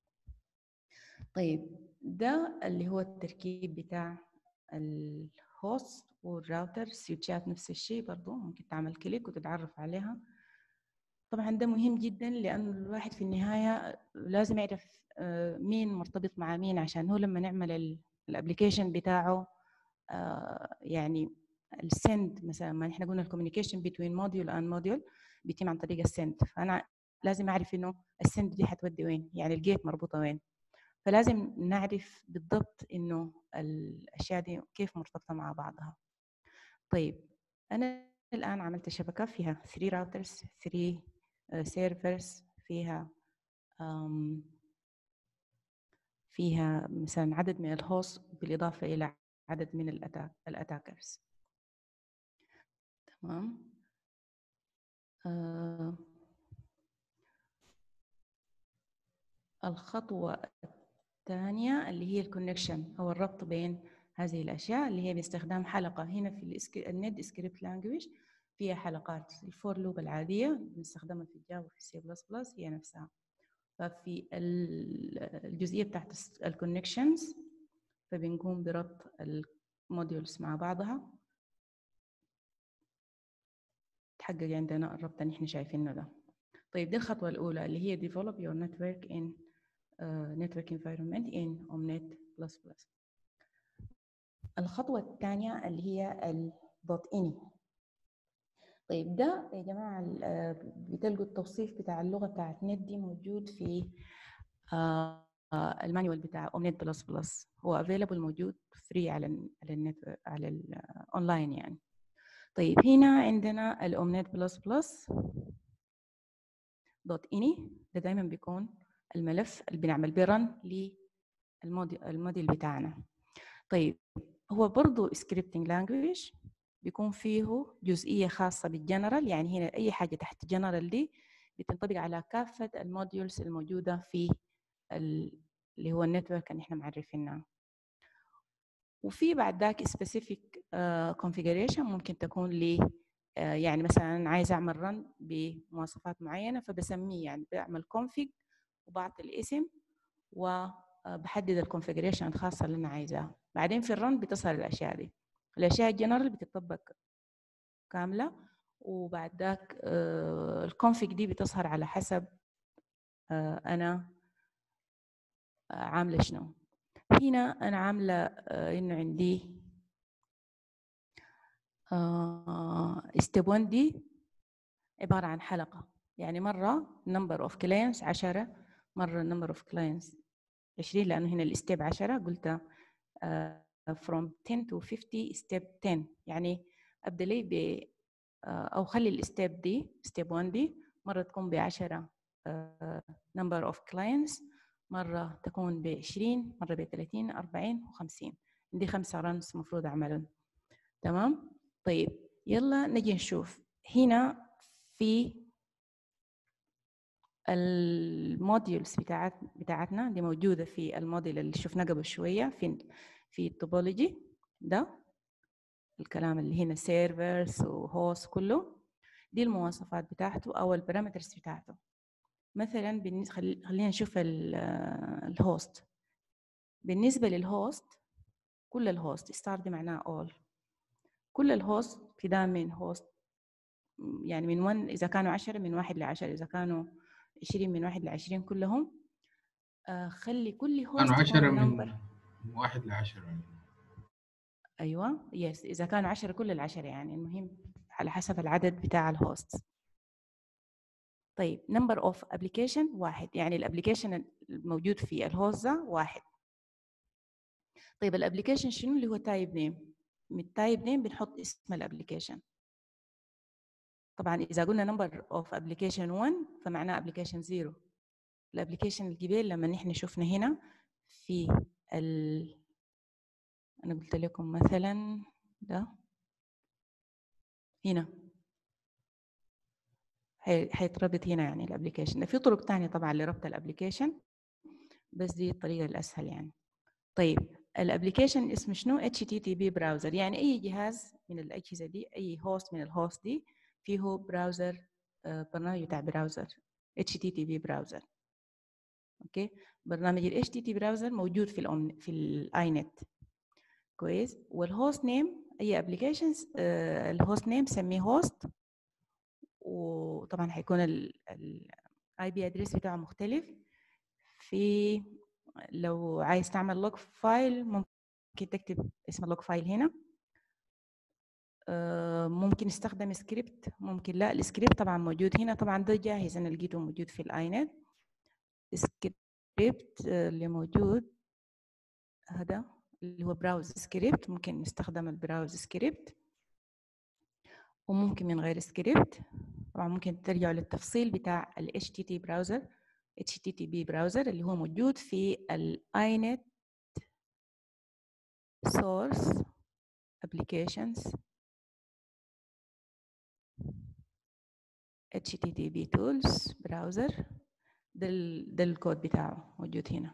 طيب ده اللي هو التركيب بتاع الهوست والراوتر سويتشات نفس الشيء برضو ممكن تعمل كليك وتتعرف عليها طبعا ده مهم جدا لانه الواحد في النهايه لازم يعرف آه، مين مرتبط مع مين عشان هو لما نعمل الابلكيشن بتاعه آه، يعني السند مثلا ما احنا قلنا الكوميونيكيشن بين موديول اند موديول بيتم عن طريق السند فانا لازم اعرف انه السند دي حتودي وين يعني الجيت مربوطه وين فلازم نعرف بالضبط انه الاشياء دي كيف مرتبطه مع بعضها طيب انا الان عملت شبكه فيها 3 راوترز 3 سيرفرز فيها أم، فيها مثلا عدد من الهوست بالاضافه الى عدد من الأتاك الاتاكرز تمام آه، الخطوه الثانيه اللي هي الكونكشن او الربط بين هذه الاشياء اللي هي باستخدام حلقه هنا في الإسك- النت سكريبت لانجويج فيها حلقات الفور لوب العاديه بنستخدمها في الجافا وفي السي بلس بلس هي نفسها ففي ال- الجزئيه بتاعت الكونكشنز فبنقوم بربط الموديولز مع بعضها تحقق عندنا الربط اللي احنا شايفينه ده طيب دي الخطوه الاولى اللي هي develop your network in uh, network environment in omnet plus plus الخطوة الثانية اللي هي الدوت اني طيب ده يا جماعة ال- آه، بتلقوا التوصيف بتاع اللغة بتاعت نت دي موجود في آه، آه، المانيوال بتاع اومنت بلس بلس هو افيلبل موجود فري على ال على النت على الاونلاين يعني طيب هنا عندنا الاومنت بلس بلس دوت اني ده دايما بيكون الملف اللي بنعمل بيه رن للموديل الموديل بتاعنا طيب هو برضه سكريبتنج لانجويج بيكون فيه جزئيه خاصه بالجنرال يعني هنا اي حاجه تحت جنرال دي بتنطبق على كافه الموديولز الموجوده في اللي هو النتورك اللي احنا معرفينها وفي بعد ذاك سبيسيفيك كونفيجريشن ممكن تكون ل يعني مثلا انا عايز اعمل رن بمواصفات معينه فبسميه يعني بعمل config وبعطي الاسم وبحدد الكونفيجريشن الخاصه اللي انا عايزاها بعدين في الرن بتظهر الاشياء دي الاشياء الجنرال بتطبق كامله وبعد ذاك الكونفيج دي بتظهر على حسب انا عامله شنو هنا انا عامله انه عندي ستيب 1 دي عباره عن حلقه يعني مره نمبر اوف كلاينتس 10 مره نمبر اوف كلاينتس 20 لانه هنا الستيب 10 قلت from 10 to 50 ستيب 10 يعني ابدا لي ب او خلي الستيب دي ستيب 1 دي مره تكون ب 10 نمبر اوف كلاينتس مره تكون ب 20 مره ب 30 40 و50 عندي خمسه رنز المفروض اعملهم تمام طيب يلا نجي نشوف هنا في الموديولز بتاعت بتاعتنا اللي موجوده في الموديل اللي شفناه قبل شويه في في التوبولوجي ده الكلام اللي هنا سيرفرز وهوست كله دي المواصفات بتاعته او البارامترز بتاعته مثلا بالنسبه خلينا نشوف الهوست بالنسبه للهوست كل الهوست ستار دي معناها all كل الهوست ابتداء من هوست يعني من 1 اذا كانوا 10 من 1 ل 10 اذا كانوا 20 من 1 ل 20 كلهم آه خلي كل هوست كانوا 10 من 1 ل 10 ايوه يس اذا كانوا 10 كل العشرة يعني المهم على حسب العدد بتاع الهوست طيب نمبر اوف ابلكيشن واحد يعني الابلكيشن الموجود في الهوست ده واحد طيب الابلكيشن شنو اللي هو تايب نيم من التايب نيم بنحط اسم الابلكيشن طبعا اذا قلنا نمبر اوف ابلكيشن 1 فمعناه ابلكيشن 0 الابلكيشن القبيل لما نحن شفنا هنا في ال انا قلت لكم مثلا ده هنا حيتربط هنا يعني الابلكيشن في طرق تانية طبعا لربط الابلكيشن بس دي الطريقة الأسهل يعني طيب الابلكيشن اسمه شنو HTTP براوزر يعني أي جهاز من الأجهزة دي أي هوست من الهوست دي فيه براوزر برنامج بتاع براوزر HTTP براوزر اوكي برنامج ال HTTP براوزر موجود في الأم في الاي نت كويس والهوست نيم اي ابلكيشنز الهوست نيم سميه هوست وطبعا هيكون الاي بي ادريس بتاعه مختلف في لو عايز تعمل لوج فايل ممكن تكتب اسم اللوج فايل هنا ممكن استخدم سكريبت ممكن لا السكريبت طبعا موجود هنا طبعا ده جاهز انا لقيته موجود في الاي نت سكريبت اللي موجود هذا اللي هو براوز سكريبت ممكن نستخدم البراوز سكريبت وممكن من غير سكريبت طبعا ممكن ترجعوا للتفصيل بتاع ال HTTP براوزر HTTP براوزر اللي هو موجود في ال iNet source applications HTTP tools براوزر ده ده الكود بتاعه موجود هنا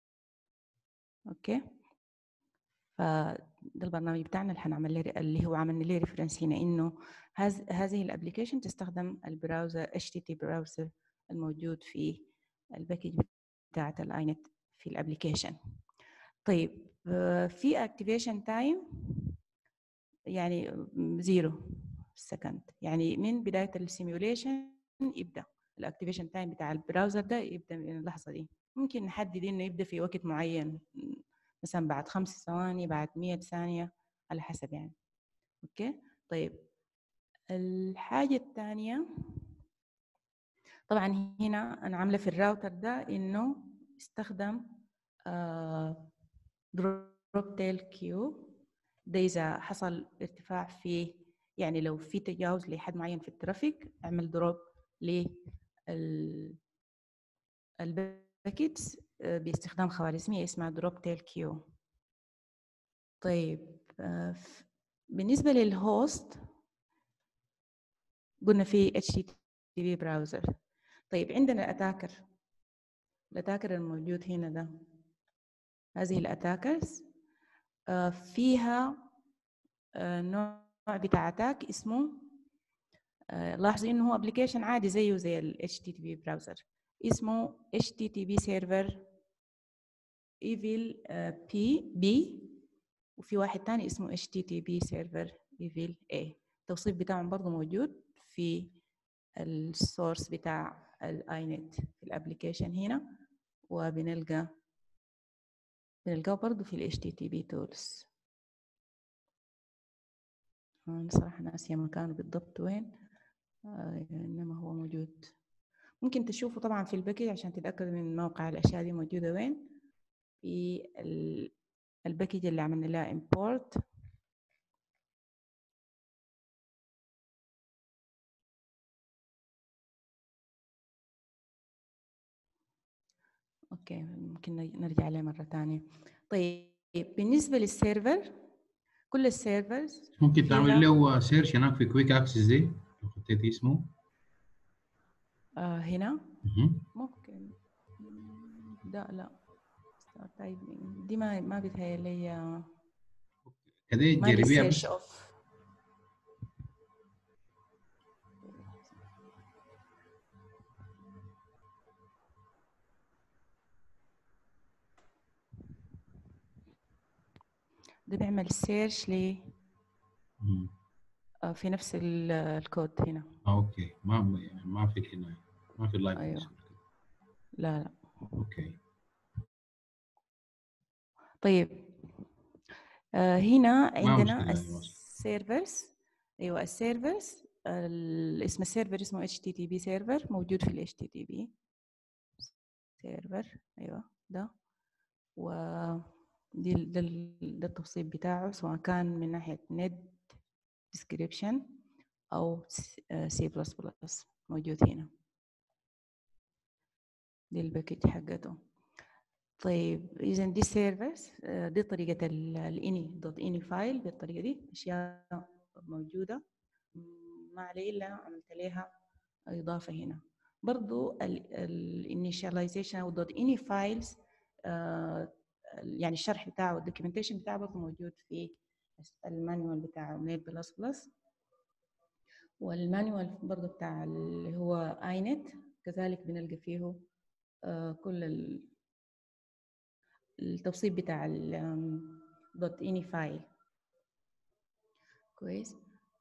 اوكي فده البرنامج بتاعنا اللي هنعمل له اللي هو عملنا له ريفرنس هنا انه هذ هذه الابلكيشن تستخدم البراوزر HTTP براوزر الموجود في الباكج بتاعت الاينت في الابلكيشن طيب في اكتيفيشن تايم يعني زيرو سكند يعني من بدايه السيميوليشن يبدا الاكتيفيشن تايم بتاع البراوزر ده يبدا من اللحظه دي ممكن نحدد انه يبدا في وقت معين مثلا بعد خمس ثواني بعد مية ثانية على حسب يعني اوكي طيب الحاجة الثانية طبعا هنا انا عاملة في الراوتر ده انه استخدم دروب تيل كيو ده اذا حصل ارتفاع في يعني لو في تجاوز لحد معين في الترافيك اعمل دروب لل باكيتس باستخدام خوارزمية اسمها دروب تيل كيو طيب آه، ف- بالنسبة للهوست قلنا في HTTP براوزر طيب عندنا الأتاكر الأتاكر الموجود هنا ده هذه الأتاكرز آه، فيها آه، نوع بتاع أتاك اسمه آه، لاحظوا إنه هو أبليكيشن عادي زيه زي ال HTTP براوزر اسمه HTTP سيرفر ايفيل بي بي وفي واحد تاني اسمه HTTP سيرفر ايفيل A التوصيف بتاعهم برضه موجود في السورس بتاع الاينت في الابليكيشن هنا وبنلقى بنلقاه برضه في ال HTTP tools أنا صراحة ناسية مكانه بالضبط وين آه، إنما هو موجود ممكن تشوفوا طبعا في الباكج عشان تتأكدوا من موقع الأشياء دي موجودة وين في ال- الباكج اللي عملنا لها import اوكي ممكن نر- نرجع عليه مرة تانية طيب بالنسبة للسيرفر كل السيرفرز ممكن فيها- تعمل له سيرش هناك في كويك اكسس دي لو خطيت اسمه آه هنا مهم. ممكن لا لا start typing. دي ما ما بتهيألي كده ما لي تجربيها سيرش بس اوف ده بيعمل سيرش ل مم. آه، في نفس ال- الكود هنا آه، اوكي ما يعني ما في هنا ما في اللايف أيوة. لا لا اوكي طيب آه هنا مشكلة عندنا يعني واصل. السيرفرز ايوه السيرفرز ال- اسم السيرفر اسمه HTTP سيرفر موجود في ال HTTP سيرفر ايوه ده و دي ال- ده, ال- ده التوصيف بتاعه سواء كان من ناحية net description أو C++ موجود هنا دي الباكج حقته طيب اذا دي سيرفرز دي طريقه الاني دوت اني فايل بالطريقه دي اشياء موجوده م- ما علي الا عملت لها اضافه هنا برضو الانيشاليزيشن او دوت اني فايلز يعني الشرح بتاعه والدوكيومنتيشن بتاعه برضه موجود في المانيوال بتاع نيت بلس بلس والمانيوال برضه بتاع اللي هو اينت كذلك بنلقى فيه آه، كل ال- التوصيف بتاع ال دوت اني فايل كويس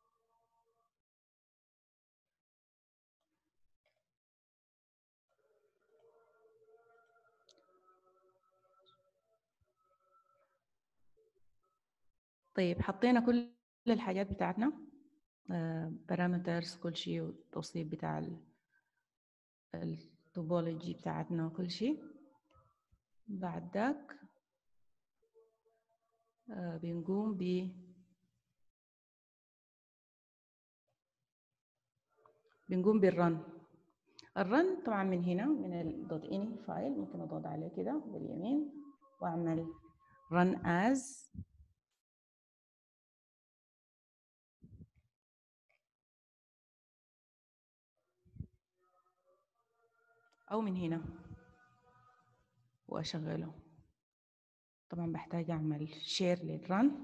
طيب حطينا كل الحاجات بتاعتنا بارامترز كل شيء والتوصيف بتاع التوبولوجي بتاعتنا وكل شيء بعد ذاك آه، بنقوم ب بنقوم بالرن الرن طبعا من هنا من الدوت اني فايل ممكن اضغط عليه كده باليمين واعمل run as او من هنا واشغله طبعا بحتاج اعمل شير للرن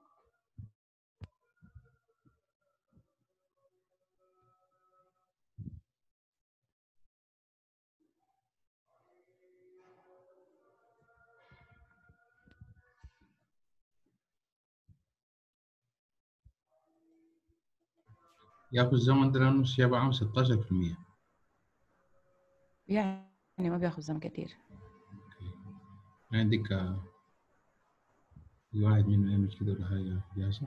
ياخذ زمن ده لانه الشيء عام 16% يعني ما بياخذ زمن كتير عندك آه، في واحد منه يعمل كده ولا حاجه جاهزه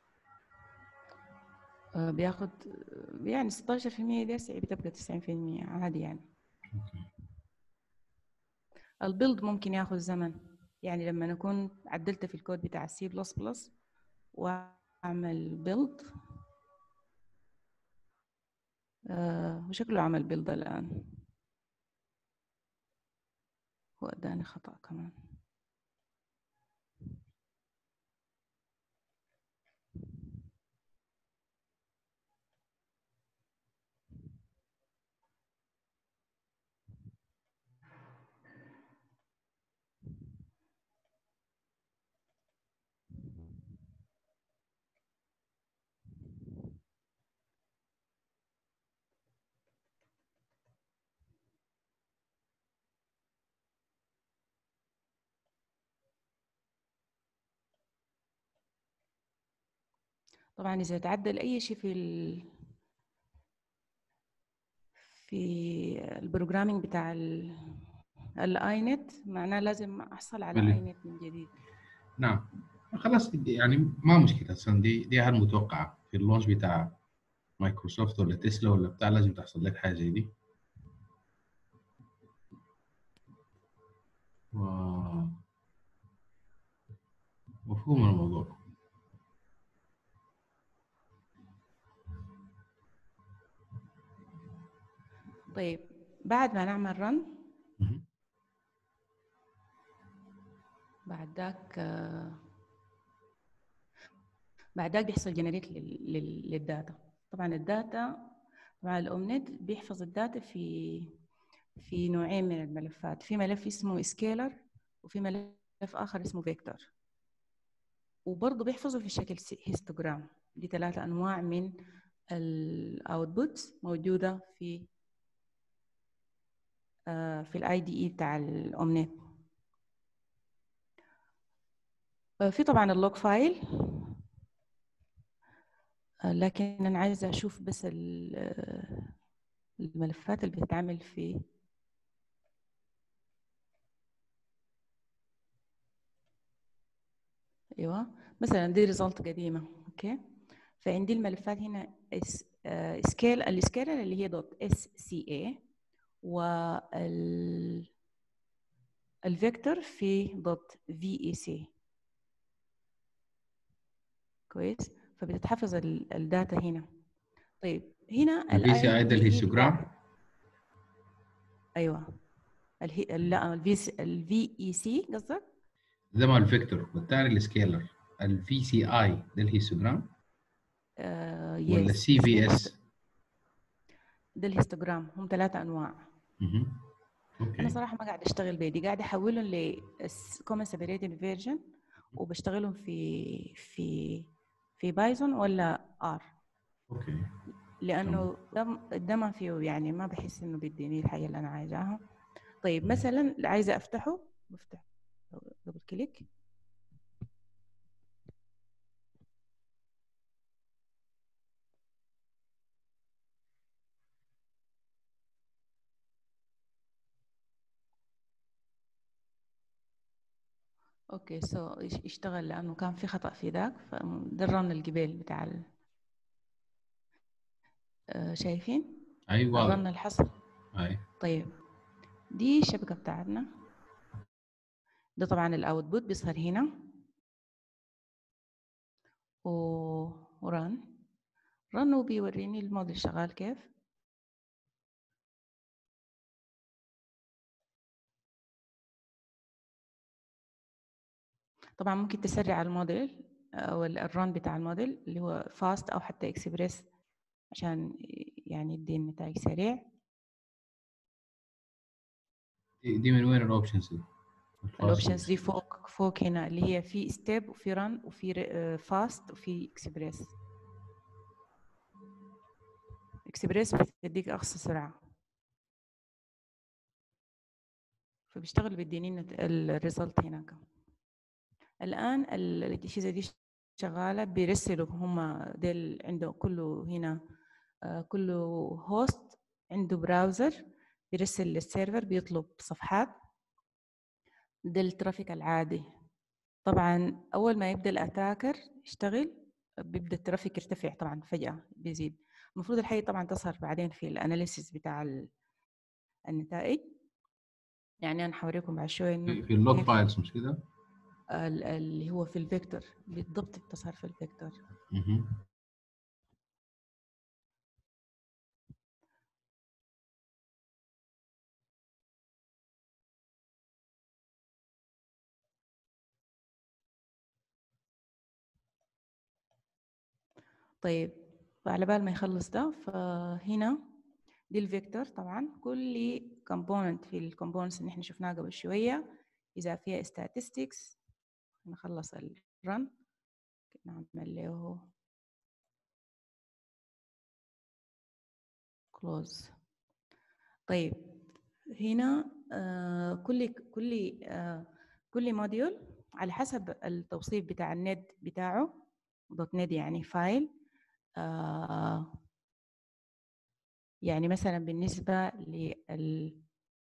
آه، بياخد آه، يعني 16% دي هسه بتبقى 90% عادي يعني اوكي البيلد ممكن ياخذ زمن يعني لما نكون عدلت في الكود بتاع السي بلس بلس واعمل بيلد وشكله عمل بيلد الان واداني خطأ كمان طبعا إذا تعدل أي شيء في ال... في البروجرامينج بتاع ال... الاينت معناه لازم احصل على ملي. اينت من جديد نعم خلاص يعني ما مشكله اصلا دي دي هل متوقعه في اللونش بتاع مايكروسوفت ولا تسلا ولا بتاع لازم تحصل لك حاجه زي دي و... مفهوم الموضوع طيب بعد ما نعمل رن مهم. بعد ذاك آه، بعد ذاك بيحصل جنريت للداتا طبعا الداتا طبعا الاومنت بيحفظ الداتا في في نوعين من الملفات في ملف اسمه سكيلر وفي ملف اخر اسمه فيكتور وبرضه بيحفظه في شكل هيستوجرام دي ثلاثة انواع من الاوتبوتس موجودة في آه، في الاي دي اي بتاع الاومنت آه، في طبعا اللوج فايل آه، لكن انا عايزه اشوف بس ال- آه، الملفات اللي بتتعمل في ايوه مثلا دي ريزلت قديمه اوكي فعندي الملفات هنا سكيل السكيل اللي هي دوت اس سي اي وال الفيكتور في دوت في اي سي كويس فبتتحفظ ال- الداتا هنا طيب هنا الفي سي اي ده ال IDE الهيستوجرام ايوه الهي... لا الفي الفي اي سي قصدك ده مال الفيكتور والثاني السكيلر الفي سي اي ده الهيستوجرام آه ولا yes. سي في اس ده الهيستوجرام هم ثلاثة انواع انا اوكي صراحه ما قاعد اشتغل بيدي قاعد احولهم ل كومن سيبريتد فيرجن وبشتغلهم في في في بايثون ولا ار اوكي لانه ده ده ما فيه يعني ما بحس انه بيديني الحاجه اللي انا عايزاها طيب مثلا عايزه افتحه بفتح دبل كليك اوكي سو اشتغل لانه كان في خطا في ذاك فده الرن القبيل بتاع ال... آه، شايفين اي الرن واضح الحصر اي طيب دي الشبكة بتاعتنا ده طبعا الاوتبوت بيظهر هنا و... ورن رن وبيوريني الموديل شغال كيف طبعا ممكن تسرع الموديل او ال- الرن بتاع الموديل اللي هو فاست او حتى اكسبريس عشان يعني يدي النتائج سريع دي دي من وين الاوبشنز دي؟ الاوبشنز دي فوق فوق هنا اللي هي في ستيب وفي رن وفي فاست وفي اكسبريس اكسبريس بتديك اقصى سرعه فبيشتغل بيديني الريزلت هناك الان ال- الاجهزه دي شغاله بيرسلوا هم ديل عنده كله هنا آه، كله هوست عنده براوزر بيرسل للسيرفر بيطلب صفحات ده الترافيك العادي طبعا اول ما يبدا الاتاكر يشتغل بيبدا الترافيك يرتفع طبعا فجاه بيزيد المفروض الحاجه طبعا تظهر بعدين في الاناليسيس بتاع ال- النتائج يعني انا حوريكم بعد شويه انه في في اللوج كيف فايلز مش كده؟ ال- اللي هو في الفيكتور بالضبط بتظهر في الفيكتور مهم. طيب فعلى بال ما يخلص ده فهنا دي الفيكتور طبعا كل كومبوننت في الكومبوننتس اللي احنا شفناها قبل شويه اذا فيها statistics نخلص الرن نعمل له close طيب هنا آه كل كل آه كل موديول على حسب التوصيف بتاع النت بتاعه دوت نت يعني فايل آه يعني مثلا بالنسبة لل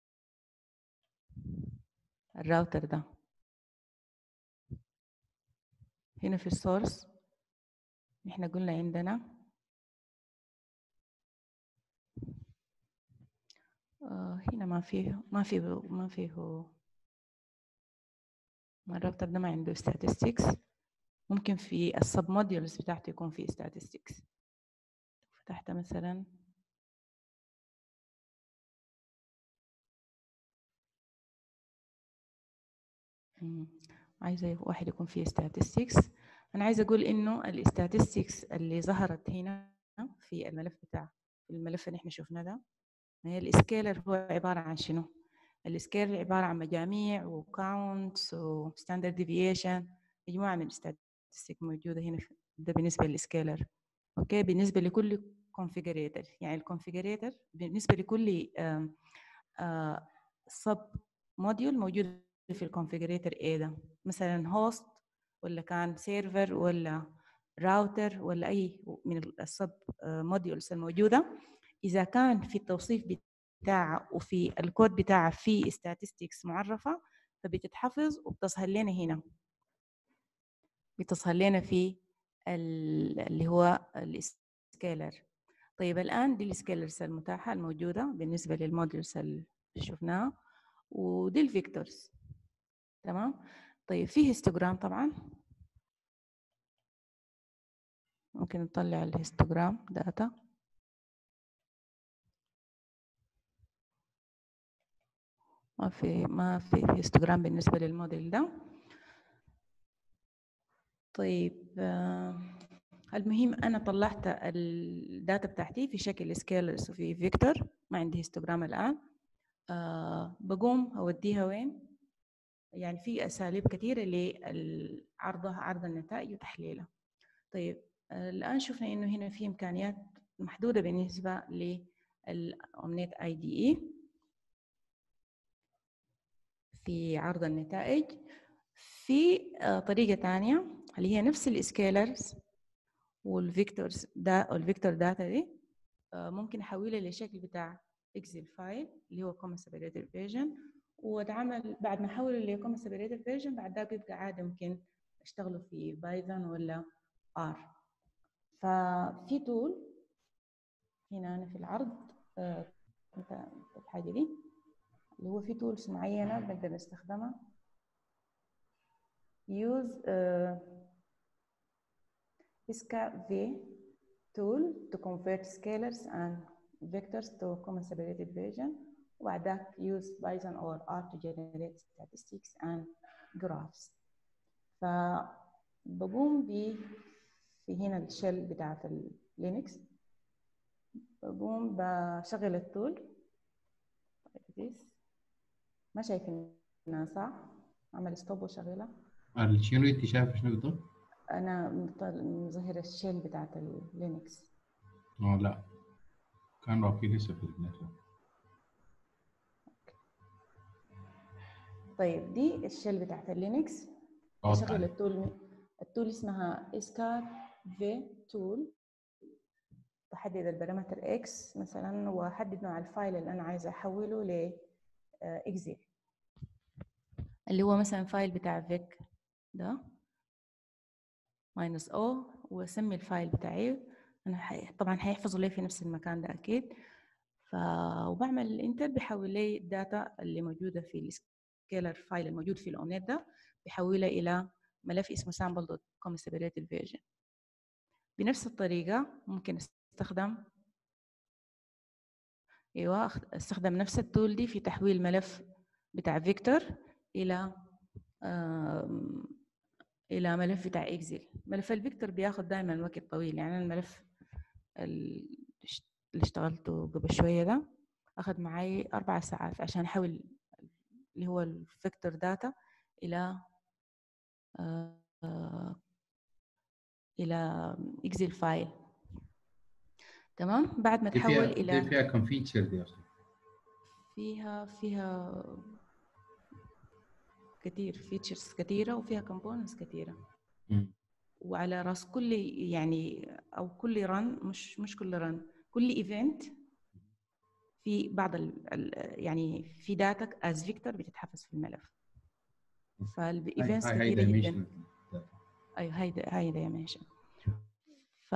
الراوتر ده هنا في السورس احنا قلنا عندنا آه هنا ما فيه ما فيه ما فيه الراوتر ده ما عنده statistics ممكن في السب موديولز بتاعته يكون في statistics فتحت مثلا عايزة واحد يكون فيه statistics أنا عايزة أقول إنه الاستاتستكس اللي ظهرت هنا في الملف بتاع الملف اللي احنا شفناه ده هي السكيلر هو عبارة عن شنو؟ السكيلر عبارة عن مجاميع وكاونتس وستاندرد ديفيشن مجموعة من الستاتستيك موجودة هنا ده بالنسبة للسكيلر اوكي بالنسبة لكل كونفيجريتر يعني الكونفيجريتر بالنسبة لكل سب موديول موجود في الكونفيجريتر ايه ده مثلا هوست ولا كان سيرفر ولا راوتر ولا اي من السب موديولز الموجوده اذا كان في التوصيف بتاعه وفي الكود بتاعه في statistics معرفه فبتتحفظ وبتظهر لنا هنا بتظهر لنا في اللي هو السكيلر طيب الان دي السكيلرز المتاحه الموجوده بالنسبه للموديولز اللي شفناها ودي الفيكتورز تمام طيب في هيستوجرام طبعا ممكن نطلع الهيستوجرام داتا ما في ما في هيستوجرام بالنسبة للموديل ده طيب المهم أنا طلعت الداتا بتاعتي في شكل سكيلرز وفي فيكتور ما عندي هيستوجرام الآن أه بقوم أوديها وين يعني في أساليب كثيرة لعرضها عرض النتائج وتحليلها طيب الآن شفنا إنه هنا في إمكانيات محدودة بالنسبة للأومنيت اي دي اي في عرض النتائج في طريقة ثانية اللي هي نفس السكيلرز والفيكتورز دا والفيكتور داتا دي ممكن احولها لشكل بتاع اكسل فايل اللي هو كومن سيبريتد فيرجن واتعامل بعد ما احوله لكومن سيبريتد فيرجن بعد ده بيبقى عادي ممكن اشتغله في بايثون ولا ار ففي تول هنا أنا في العرض كنت الحاجة دي اللي هو في تولز معينة بنقدر نستخدمها use uh, SCAV tool to convert scalars and vectors to common separated version وبعد ذاك use Python or R to generate statistics and graphs فبقوم ب في هنا الشل بتاعت اللينكس بقوم بشغل التول ما شايفينها صح؟ عمل ستوب وشغلها شنو انت شايفه شنو بالضبط؟ انا مظهر الشيل بتاعت اللينكس اه لا كان باقي لسه في النتورك طيب دي الشيل بتاعت اللينكس بشغل التول التول اسمها اسكار في تول بحدد البارامتر اكس مثلا واحدد نوع الفايل اللي انا عايزه احوله ل اكزل اللي هو مثلا فايل بتاع فيك ده ماينس او واسمي الفايل بتاعي انا حي... طبعا هيحفظوا لي في نفس المكان ده اكيد ف وبعمل انتر بيحول لي الداتا اللي موجوده في السكيلر فايل الموجود في الاونيت ده بيحولها الى ملف اسمه sample.com separated version بنفس الطريقة ممكن استخدم ايوه استخدم نفس التول دي في تحويل ملف بتاع فيكتور الى الى ملف بتاع اكسل ملف الفيكتور بياخد دائما وقت طويل يعني الملف اللي اشتغلته قبل شويه ده اخذ معي اربع ساعات عشان احول اللي هو الفيكتور داتا الى آه الى اكسل فايل تمام بعد ما دي تحول فيها الى دي فيها كم فيتشر دي اصلا فيها فيها كثير فيتشرز كثيره وفيها كومبوننتس كثيره مم. وعلى راس كل يعني او كل رن مش مش كل رن كل ايفنت في بعض ال ال يعني في داتا از فيكتور بتتحفظ في الملف فالايفنتس هاي هاي كثيره جدا dimensional ايوه هاي هاي دايمنشن ف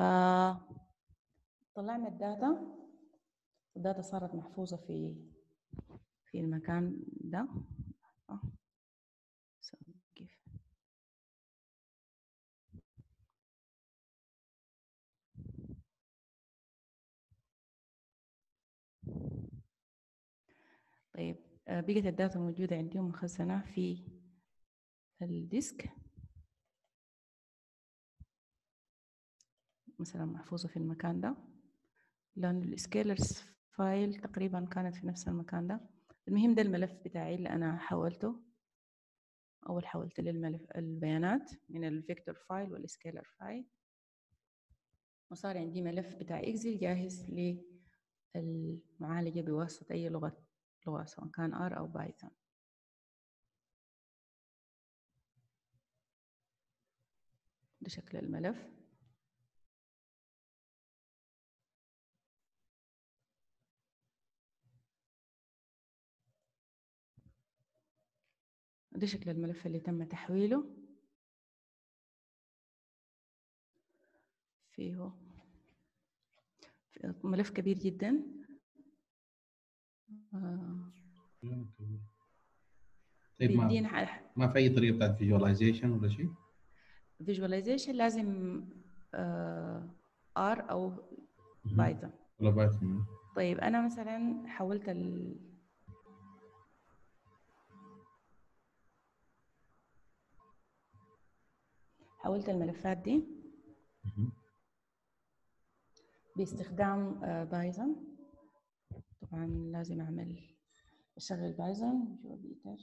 طلعنا الداتا الداتا صارت محفوظة في في المكان ده آه. So, كيف طيب آه، بقت الداتا موجودة عندي ومخزنة في الديسك مثلا محفوظة في المكان ده لأن السكيلرز فايل تقريبا كانت في نفس المكان ده المهم ده الملف بتاعي اللي أنا حولته أول حولت للملف البيانات من الفيكتور فايل والسكيلر فايل وصار عندي ملف بتاع إكسل جاهز للمعالجة بواسطة أي لغة لغة سواء كان R أو بايثون ده شكل الملف ده شكل الملف اللي تم تحويله فيه فيه ملف كبير جدا آه، طيب ما بيدينا ما في اي طريقه بتاعت فيجواليزيشن ولا شيء؟ فيجواليزيشن لازم آه، R أو مهم. بايثون ولا بايثون طيب أنا مثلا حولت ال حولت الملفات دي مهم. باستخدام آه، بايثون طبعا لازم أعمل أشغل بايثون جوا بيتر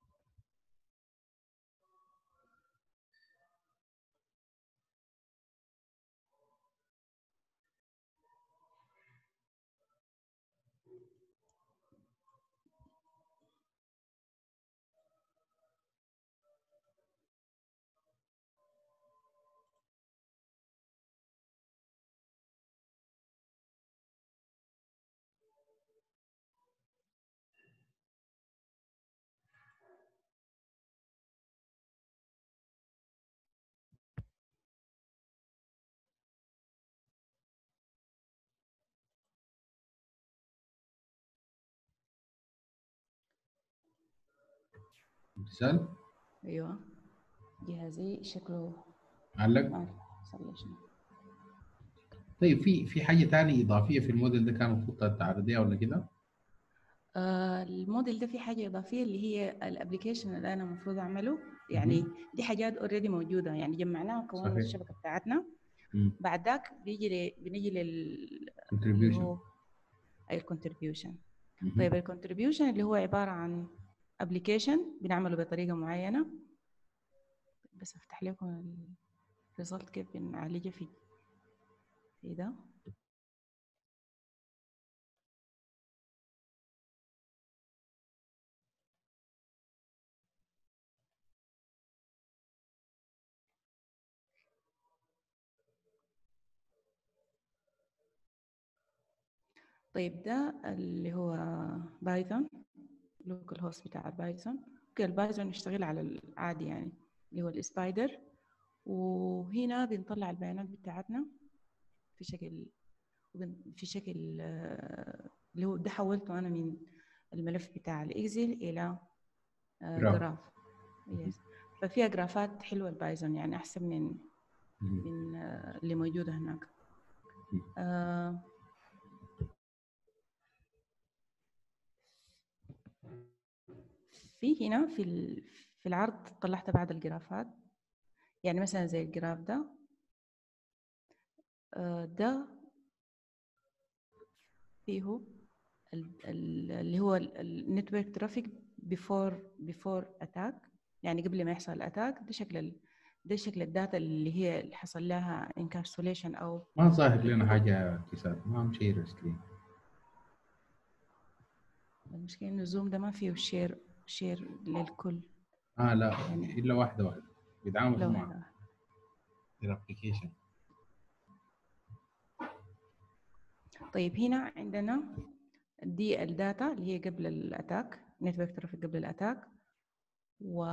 امتثال أيوة جهازي شكله علق ما أعرف حصل لي شنو طيب في في حاجه ثانيه اضافيه في الموديل ده كان المفروض تعرضيها ولا كده؟ آه، الموديل ده في حاجة إضافية اللي هي الابلكيشن اللي أنا المفروض أعمله يعني دي حاجات اوريدي موجودة يعني جمعناها وكونا صحيح. الشبكة بتاعتنا مم. بعد ذاك بيجي لي بنيجي لل اللي contribution هو أي الكونتريبيوشن مهم. طيب الكونتريبيوشن اللي هو عبارة عن ابلكيشن بنعمله بطريقة معينة بس أفتح لكم الريزلت كيف بنعالجها في في ده طيب ده اللي هو بايثون لوكال هوست بتاع بايثون اوكي البايثون يشتغل على العادي يعني اللي هو السبايدر وهنا بنطلع البيانات بتاعتنا في شكل وبن- في شكل آه، اللي هو ده حولته انا من الملف بتاع الاكسل الى آه، جراف. جراف يس ففيها جرافات حلوه البايثون يعني احسن من مهم. من آه، اللي موجوده هناك مم. آه، في هنا في ال- في العرض طلعت بعض الجرافات يعني مثلا زي الجراف ده آه، ده فيه ال- ال- اللي هو النتورك ترافيك بيفور بيفور اتاك يعني قبل ما يحصل الاتاك ده شكل ال- ده شكل الداتا اللي هي اللي حصل لها انكابسوليشن او ما ظاهر لنا حاجه كساد ما مشير سكرين المشكله انه زوم ده ما فيه شير شير للكل اه لا يعني- الا واحده واحده بيتعامل لو مع هذا الابلكيشن طيب هنا عندنا دي الداتا اللي هي قبل الاتاك نتورك ترافيك قبل الاتاك و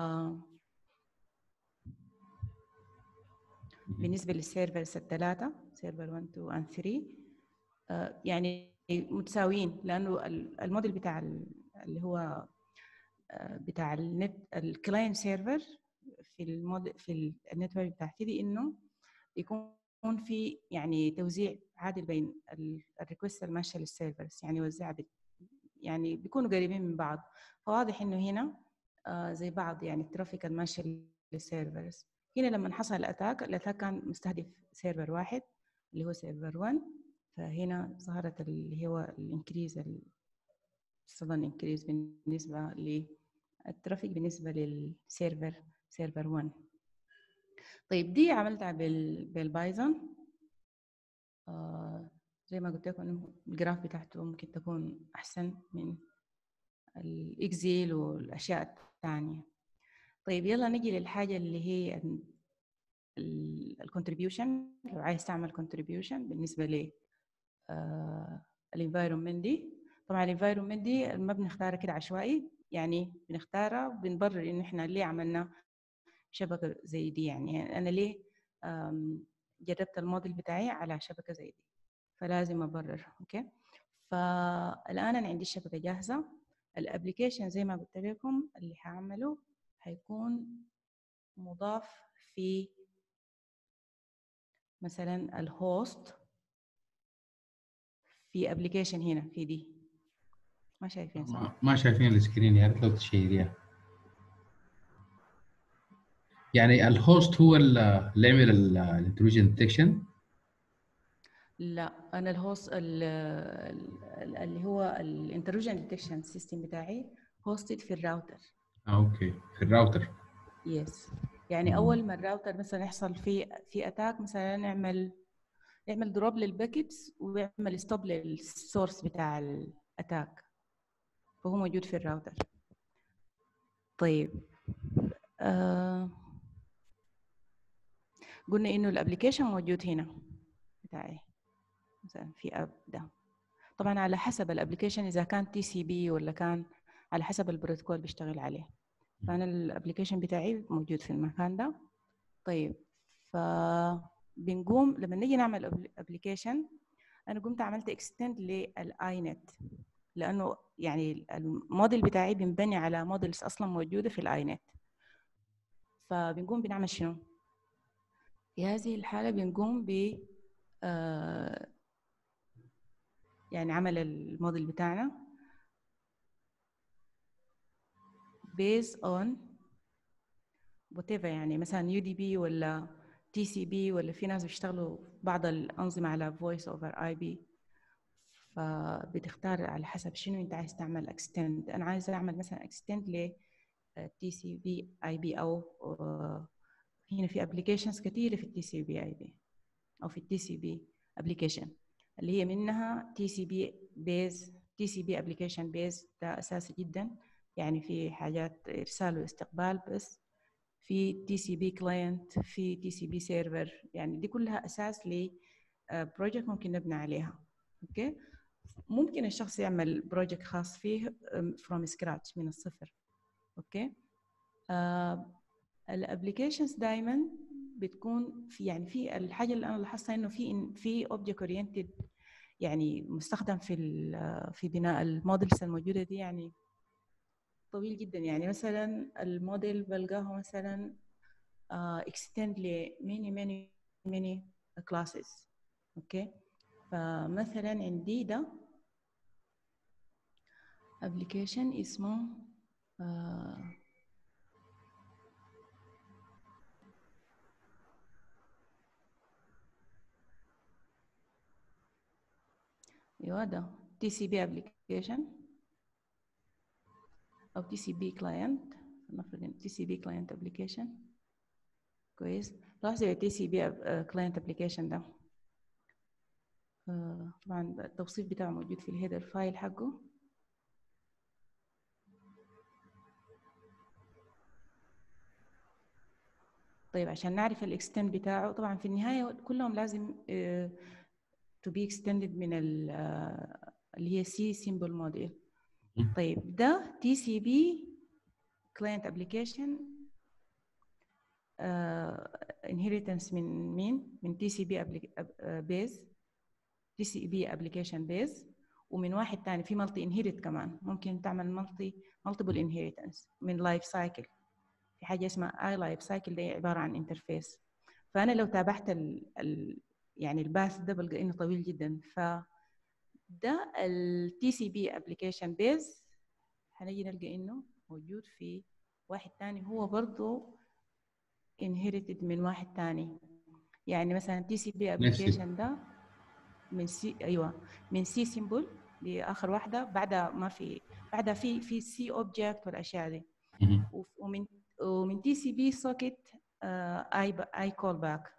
بالنسبه للسيرفرز الثلاثه سيرفر 1 2 and 3 آه، يعني متساويين لانه ال- الموديل بتاع ال- اللي هو آه، بتاع النت الكلاينت سيرفر في الموديل في النتورك بتاعتي دي انه يكون في يعني توزيع عادل بين الريكوست الماشيه للسيرفرز يعني يوزعها بت- يعني بيكونوا قريبين من بعض فواضح انه هنا آه، زي بعض يعني الترافيك الماشي للسيرفرز هنا لما حصل الاتاك الاتاك كان مستهدف سيرفر واحد اللي هو سيرفر 1 فهنا ظهرت اللي هو الانكريز السدن انكريز بالنسبه للترافيك بالنسبه للسيرفر سيرفر 1 طيب دي عملتها بال بالبايثون آه زي ما قلت لكم انه الجراف بتاعته ممكن تكون احسن من الاكزيل والاشياء الثانيه طيب يلا نجي للحاجه اللي هي الكونتريبيوشن لو عايز تعمل كونتريبيوشن بالنسبه ل الانفايرمنت دي طبعا الانفايرمنت دي ما بنختارها كده عشوائي يعني بنختارها وبنبرر ان احنا ليه عملنا شبكه زي دي يعني انا ليه آم، جربت الموديل بتاعي على شبكه زي دي فلازم ابرر اوكي فالان انا عندي الشبكه جاهزه الابلكيشن زي ما قلت لكم اللي هعمله هيكون مضاف في مثلا الهوست في ابلكيشن هنا في دي ما شايفين صح؟ ما, ما شايفين السكرين يا ريت لو تشيريها يعني الهوست هو اللي اللي يعمل الانتروجن ديتكشن لا انا الهوست ال- ال- اللي هو الانتروجن ديتكشن سيستم بتاعي هوستد في الراوتر اه اوكي في الراوتر يس يعني اول ما الراوتر مثلا يحصل في في اتاك مثلا نعمل نعمل دروب للباكيتس ويعمل ستوب للسورس بتاع الاتاك فهو موجود في الراوتر طيب آه قلنا انه الابلكيشن موجود هنا بتاعي مثلا في اب ده طبعا على حسب الابلكيشن اذا كان تي سي بي ولا كان على حسب البروتوكول بيشتغل عليه فانا الابلكيشن بتاعي موجود في المكان ده طيب فبنقوم لما نيجي نعمل ابلكيشن انا قمت عملت اكستند للاي نت لانه يعني الموديل بتاعي بنبني على موديلز اصلا موجوده في الاي نت فبنقوم بنعمل شنو في هذه الحاله بنقوم ب آه يعني عمل الموديل بتاعنا based on whatever يعني مثلا يو دي بي ولا تي سي بي ولا في ناس بيشتغلوا بعض الأنظمة على voice over IP فبتختار على حسب شنو انت عايز تعمل extend انا عايزه اعمل مثلا extend ل تي سي بي اي بي او آه، هنا في ابلكيشنز كثيره في التي سي بي اي بي او في التي سي بي ابلكيشن اللي هي منها تي سي بي بيز تي سي بي ابلكيشن بيز ده اساسي جدا يعني في حاجات ارسال واستقبال بس في تي سي بي كلاينت في تي سي بي سيرفر يعني دي كلها اساس ل بروجكت ممكن نبني عليها اوكي ممكن الشخص يعمل بروجكت خاص فيه فروم سكراتش من الصفر اوكي آه الابلكيشنز دائما بتكون في يعني في الحاجه اللي انا لاحظتها انه في في اوبجكت اورينتد يعني مستخدم في في بناء المودلز الموجوده دي يعني طويل جدا يعني مثلا الموديل بلقاه مثلا اكستند لميني ميني ميني كلاسز اوكي فمثلا عندي ده ابلكيشن اسمه آه ايوه ده تي سي بي ابلكيشن او تي سي بي كلاينت نفرض ان تي سي بي كلاينت ابلكيشن كويس لاحظوا التي سي بي كلاينت ابلكيشن ده آه، طبعا التوصيف بتاعه موجود في الهيدر فايل حقه طيب عشان نعرف الاكستند بتاعه طبعا في النهايه كلهم لازم تو بي اكستندد من ال- آه، اللي هي سي سيمبل موديل مم. طيب ده تي سي بي كلاينت ابلكيشن انهيرتنس من مين؟ من تي سي بي بيز تي سي بي ابلكيشن بيز ومن واحد تاني في مالتي انهيرت كمان ممكن تعمل مالتي مالتيبل انهيرتنس من لايف سايكل في حاجه اسمها اي لايف سايكل دي عباره عن انترفيس فانا لو تابعت ال ال يعني الباث ده بلقى انه طويل جدا ف ده التي سي بي ابلكيشن بيز هنجي نلقى انه موجود في واحد تاني هو برضه inherited من واحد تاني يعني مثلا تي سي بي ابلكيشن ده من سي ايوه من سي سيمبل دي اخر واحده بعدها ما في بعدها في في سي اوبجكت والاشياء دي مهم. وف- ومن ومن تي سي بي سوكيت اي اي كول باك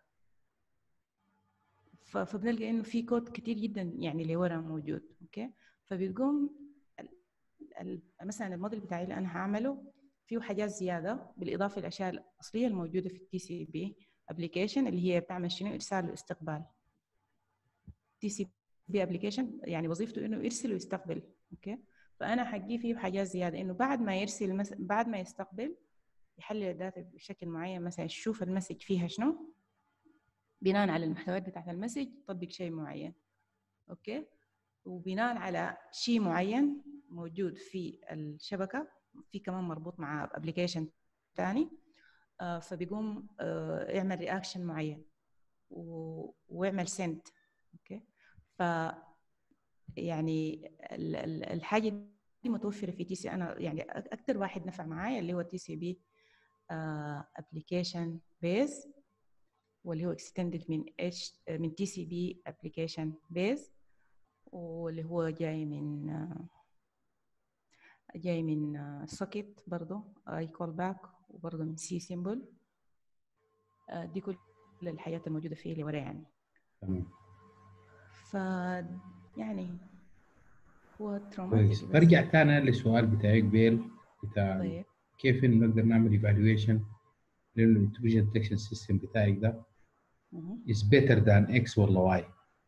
فبنلقى انه في كود كتير جدا يعني لورا موجود اوكي فبتقوم ال- ال- مثلا الموديل بتاعي اللي انا هعمله فيه حاجات زياده بالاضافه للاشياء الاصليه الموجوده في التي سي بي ابلكيشن اللي هي بتعمل شنو ارسال واستقبال تي سي بي ابلكيشن يعني وظيفته انه يرسل ويستقبل اوكي فانا حجيه فيه حاجات زياده انه بعد ما يرسل مس... بعد ما يستقبل يحلل الداتا بشكل معين مثلا يشوف المسج فيها شنو بناء على المحتويات بتاعت المسج يطبق شيء معين اوكي وبناء على شيء معين موجود في الشبكه في كمان مربوط مع ابلكيشن ثاني آه فبيقوم آه يعمل رياكشن معين و... ويعمل سنت اوكي ف يعني ال- ال- الحاجه دي متوفره في تي سي انا يعني اكثر واحد نفع معايا اللي هو تي سي بي ابلكيشن بيز واللي هو extended من اتش من تي سي بي ابلكيشن بيز واللي هو جاي من آه، جاي من سوكيت برضه اي كول باك وبرضه من سي سيمبل دي كل الحاجات الموجوده فيه اللي ورا يعني تمام ف يعني هو كويس تروماتيك برجع تاني للسؤال بتاعي قبل بتاع طيب كيف إنه نقدر نعمل ايفالويشن للانتروجن ديتكشن سيستم بتاعك ده مهم. is better than X ولا Y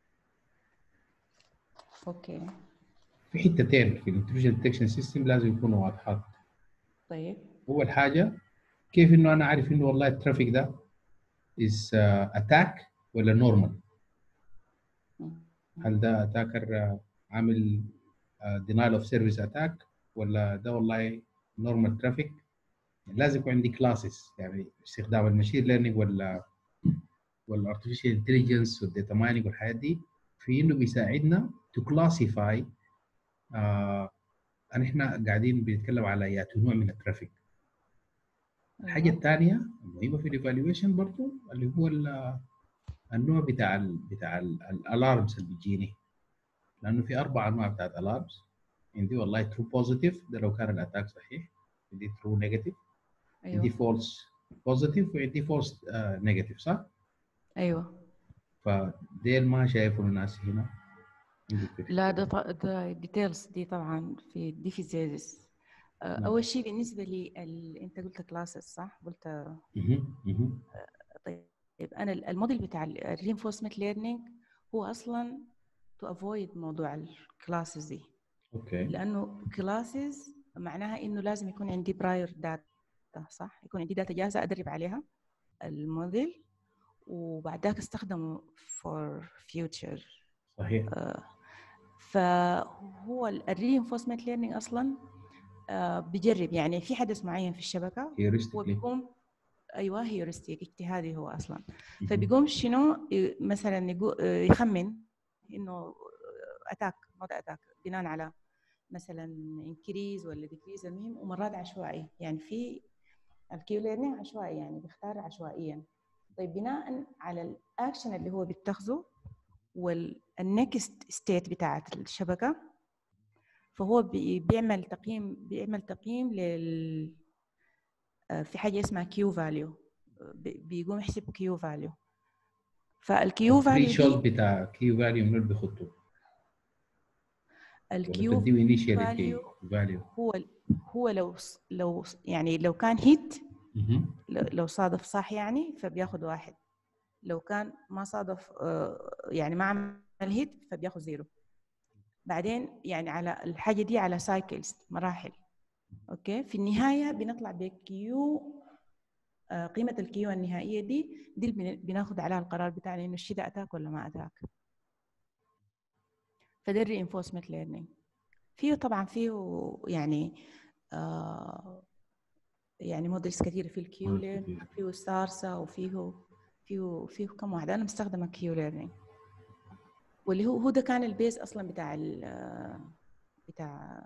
اوكي في حتتين في الانتروجن ديتكشن سيستم لازم يكونوا واضحات طيب اول حاجه كيف انه انا عارف انه والله الترافيك ده is uh, attack ولا نورمال مم. هل ده اتاكر عامل دينايل اوف سيرفيس اتاك ولا ده والله نورمال ترافيك لازم يكون عندي كلاسز يعني استخدام المشين ليرنينج ولا ولا artificial intelligence والداتا مايننج والحاجات دي في انه بيساعدنا تو كلاسيفاي ان احنا قاعدين بنتكلم على يا نوع من الترافيك الحاجه أيوة. الثانيه المهمه في الايفالويشن برضه اللي هو ال- النوع بتاع ال بتاع الالارمز اللي بيجيني لانه في اربع انواع بتاعت الارمز عندي والله ترو بوزيتيف ده لو كان الاتاك صحيح عندي ترو نيجاتيف عندي ايوه فولس بوزيتيف وعندي فولس نيجاتيف صح؟ ايوه فديل ما شايفهم الناس هنا عندي كيف. لا ده ط- ده ديتيلز دي طبعا في دي في زيزس نعم. اول شيء بالنسبه لي ال... انت قلت كلاسز صح قلت مهم، مهم. طيب انا ال- الموديل بتاع الرينفورسمنت ليرنينج هو اصلا تو افويد موضوع الكلاسز دي اوكي لانه كلاسز معناها انه لازم يكون عندي براير داتا صح يكون عندي داتا جاهزه ادرب عليها الموديل وبعد ذاك استخدمه فور فيوتشر صحيح فهو الرينفورسمنت ليرنينج اصلا آه، بيجرب يعني في حدث معين في الشبكه هو هيورستيكلي بيقوم ايوه هيورستيك اجتهادي هو اصلا فبيقوم شنو ي- مثلا يقو- آه، يخمن انه اتاك موضع اتاك بناء على مثلا انكريز ولا ديكريز المهم ومرات عشوائي يعني في الكيو ليرنينج عشوائي يعني بيختار عشوائيا طيب بناء على الاكشن اللي هو بيتخذه النكست ستيت بتاعت الشبكه فهو بي- بيعمل تقييم بيعمل تقييم لل آه، في حاجه اسمها كيو فاليو بيقوم يحسب كيو فاليو فالكيو فاليو الثريشولد دي بتاع كيو فاليو من اللي بيخطوا ولا الكيو تديه انيشال value فاليو هو هو لو لو يعني لو كان هيت لو لو صادف صح يعني فبياخد واحد لو كان ما صادف آه، يعني ما عمل هيت فبياخد زيرو بعدين يعني على الحاجة دي على سايكلز مراحل اوكي في النهاية بنطلع بكيو آه، قيمة الكيو النهائية دي دي اللي بن- بناخد عليها القرار بتاعنا انه الشيء ده اتاك ولا ما اتاك فده الرينفورسمنت ليرنينج فيه طبعا فيه يعني آه يعني موديلز كثيرة في الكيو ليرن فيه سارسا وفيه فيه فيه كم واحد انا مستخدمه كيو ليرنينج واللي هو هو ده كان البيز اصلا بتاع ال بتاع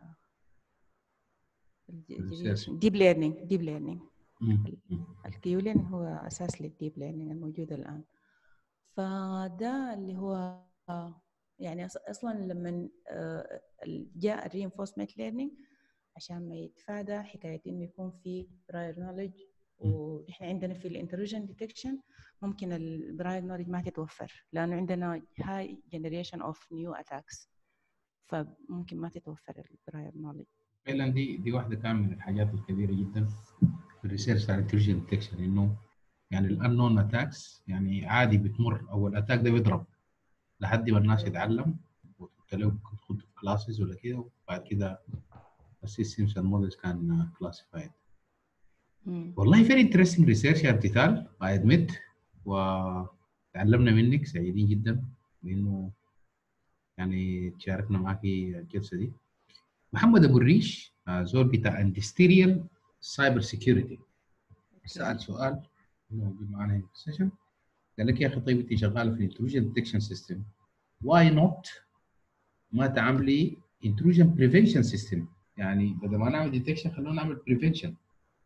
Research. ديب ليرنينج ديب ليرنينج الكيو ليرنينج هو اساس للديب ليرنينج الموجود الان فده اللي هو يعني أص- اصلا لما آه، جاء الرينفورسمنت ليرنينج عشان ما يتفادى حكايه انه يكون في براير نولج ونحن عندنا في الانتروجن ديتكشن ممكن البراير نولج ما تتوفر لانه عندنا هاي جنريشن اوف نيو اتاكس فممكن ما تتوفر البراير نولج فعلا دي دي واحده كان من الحاجات الكبيره جدا في الريسيرش على الانتليجنت ديتكشن انه يعني الانون اتاكس يعني عادي بتمر او الاتاك ده بيضرب لحد ما الناس يتعلم وتلاقوا تدخل في كلاسز ولا كده وبعد كده السيستمز المودلز كان كلاسيفايد مم. والله فيري انترستنج ريسيرش يا ارتيتال اي ادمت وتعلمنا منك سعيدين جدا بانه يعني تشاركنا معك الجلسه دي محمد ابو الريش آه، زول بتاع اندستريال سايبر سيكيورتي سال سؤال موجود معنا في السيشن قال لك يا اخي طيب انت شغاله في الانتروجن ديتكشن سيستم واي نوت ما تعملي انتروجن بريفنشن سيستم يعني بدل ما نعمل ديتكشن خلونا نعمل بريفنشن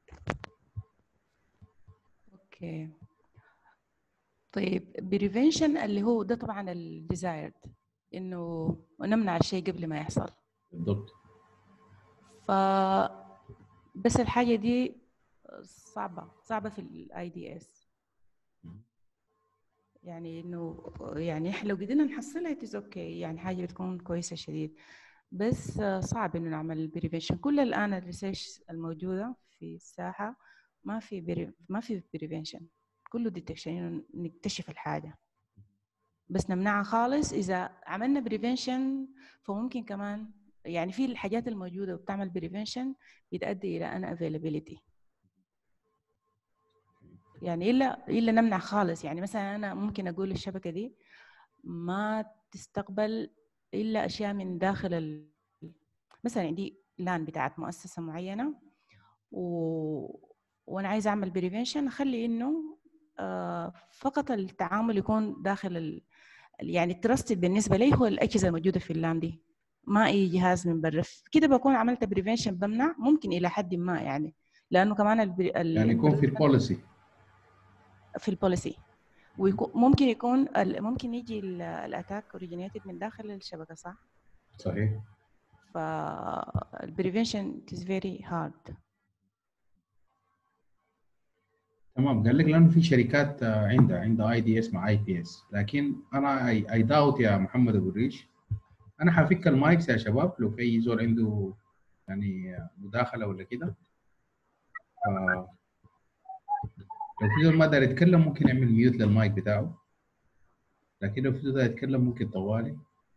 اوكي طيب بريفنشن اللي هو ده طبعا الديزايرد انه نمنع الشيء قبل ما يحصل بالضبط ف بس الحاجه دي صعبه صعبه في الاي دي اس يعني انه يعني احنا لو قدرنا نحصلها اتس اوكي يعني حاجه بتكون كويسه شديد بس صعب انه نعمل بريفنشن كل الان الريسيرش الموجوده في الساحه ما في بري... ما في بريفنشن كله ديتكشن انه نكتشف الحاجه بس نمنعها خالص اذا عملنا بريفنشن فممكن كمان يعني في الحاجات الموجوده وبتعمل بريفنشن بتؤدي الى ان افيلابيلتي يعني الا الا نمنع خالص يعني مثلا انا ممكن اقول الشبكه دي ما تستقبل الا اشياء من داخل ال... مثلا عندي لان بتاعت مؤسسه معينه و... وانا عايزه اعمل بريفنشن اخلي انه آه فقط التعامل يكون داخل ال... يعني الترستد بالنسبه لي هو الاجهزه الموجوده في اللان دي ما اي جهاز من برا كده بكون عملت بريفنشن بمنع ممكن الى حد ما يعني لانه كمان البري... ال... يعني يكون في البوليسي في البوليسي وممكن يكون ال- ممكن يجي الاتاك اوريجينيتد من داخل الشبكه صح؟ صحيح فالبريفنشن is very hard تمام قال لك لانه في شركات آه، عندها عندها اي دي اس مع اي بي اس لكن انا اي داوت يا محمد ابو الريش انا حفك المايكس يا شباب لو في اي زول عنده يعني مداخله ولا كده آه، لو في زول ما دار يتكلم ممكن يعمل ميوت للمايك بتاعه لكن لو في زول دار يتكلم ممكن طوالي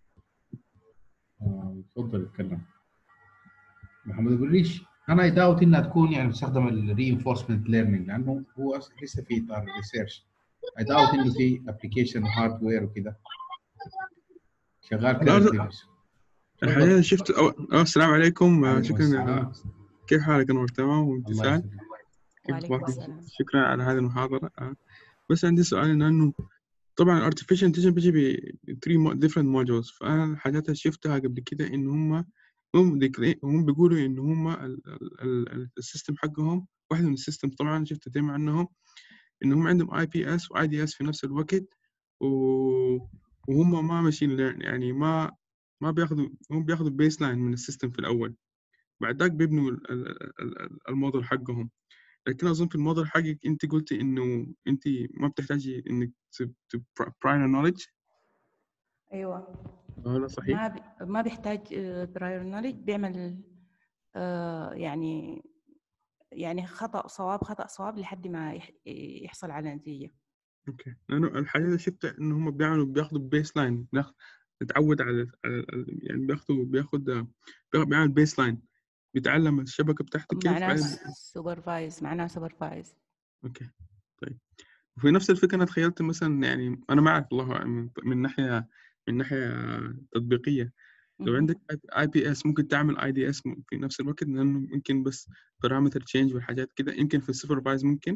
آه، اتفضل اتكلم محمد ابو الريش انا داوت انها تكون يعني بتستخدم الرينفورسمنت ليرنينج لانه هو أصلاً لسه في اطار الريسيرش اي داوت انه في ابلكيشن هاردوير وكده شغال كده لا، في نفسه. الحقيقة شفت أو... أو السلام عليكم آه، عليكم شكرا السلام. على كيف حالك أنور تمام الله وامتثال يسلمك كيف وعليكم أخبارك؟ السلام شكرا على هذه المحاضرة آه، بس عندي سؤال لأنه طبعا artificial intelligence بيجي ب 3 different modules فأنا الحاجات اللي شفتها قبل كده إن هم هم declare- هم بيقولوا إن هم ال- ال- ال- السيستم حقهم واحد من السيستم طبعا شفت دايما عنهم إن هم عندهم اي بي اس واي دي اس في نفس الوقت و وهم ما ماشين ليرن يعني ما ما بياخذوا هم بياخذوا بيس لاين من السيستم في الاول بعد ذاك بيبنوا ال- ال- ال- الموديل حقهم لكن اظن في الموديل حقك انت قلتي انه انت ما بتحتاجي انك براير نوليدج ايوه هذا صحيح ما بي- ما بيحتاج براير نوليدج بيعمل آه، يعني يعني خطأ صواب خطأ صواب لحد ما يح- يحصل على نتيجة اوكي لانه الحاجه اللي شفتها انه هم بيعملوا بياخذوا بيس لاين بتعود على على- على- يعني بياخذوا بياخذ بياخذ- بيعمل بيس لاين بيتعلم الشبكه بتاعته كيف معناه بعدين- سوبرفايز معناه سوبرفايز اوكي طيب وفي نفس الفكره انا تخيلت مثلا يعني انا معك الله أعلم من, من ناحيه من ناحيه تطبيقيه لو عندك اي بي اس ممكن تعمل اي دي اس في نفس الوقت لانه ممكن بس بارامتر تشينج والحاجات كده يمكن في السوبرفايز ممكن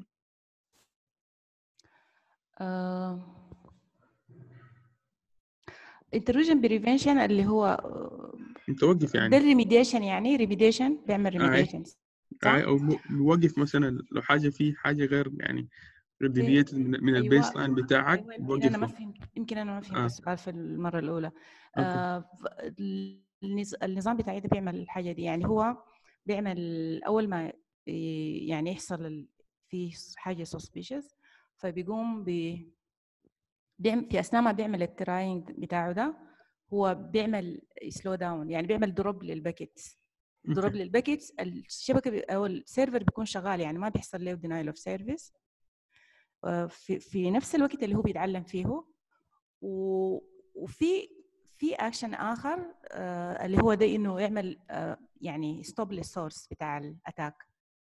انتروجن بريفنشن اللي هو آه، متوقف ده يعني الريميديشن يعني ريميديشن بيعمل آه. ريميديشن يعني او م- بيوقف مثلا لو حاجه في حاجه غير يعني غير ديفيتد من, من أيوة. البيس لاين بتاعك أيوة يمكن انا ما بوقفه فهمت يمكن انا ما فهمت آه. السؤال في المره الاولى أوكي. آه ف- النظ- النظام بتاعي ده بيعمل الحاجه دي يعني هو بيعمل اول ما ي- يعني يحصل ال- في حاجه suspicious فبيقوم ب بيعمل في اثناء ما بيعمل التراينج بتاعه ده هو بيعمل سلو داون يعني بيعمل دروب للباكيتس دروب أوكي. للباكيتس الشبكه بي- او السيرفر بيكون شغال يعني ما بيحصل له دينايل اوف سيرفيس في في نفس الوقت اللي هو بيتعلم فيه و- وفي في اكشن اخر آه، اللي هو ده انه يعمل آه، يعني ستوب للسورس بتاع الاتاك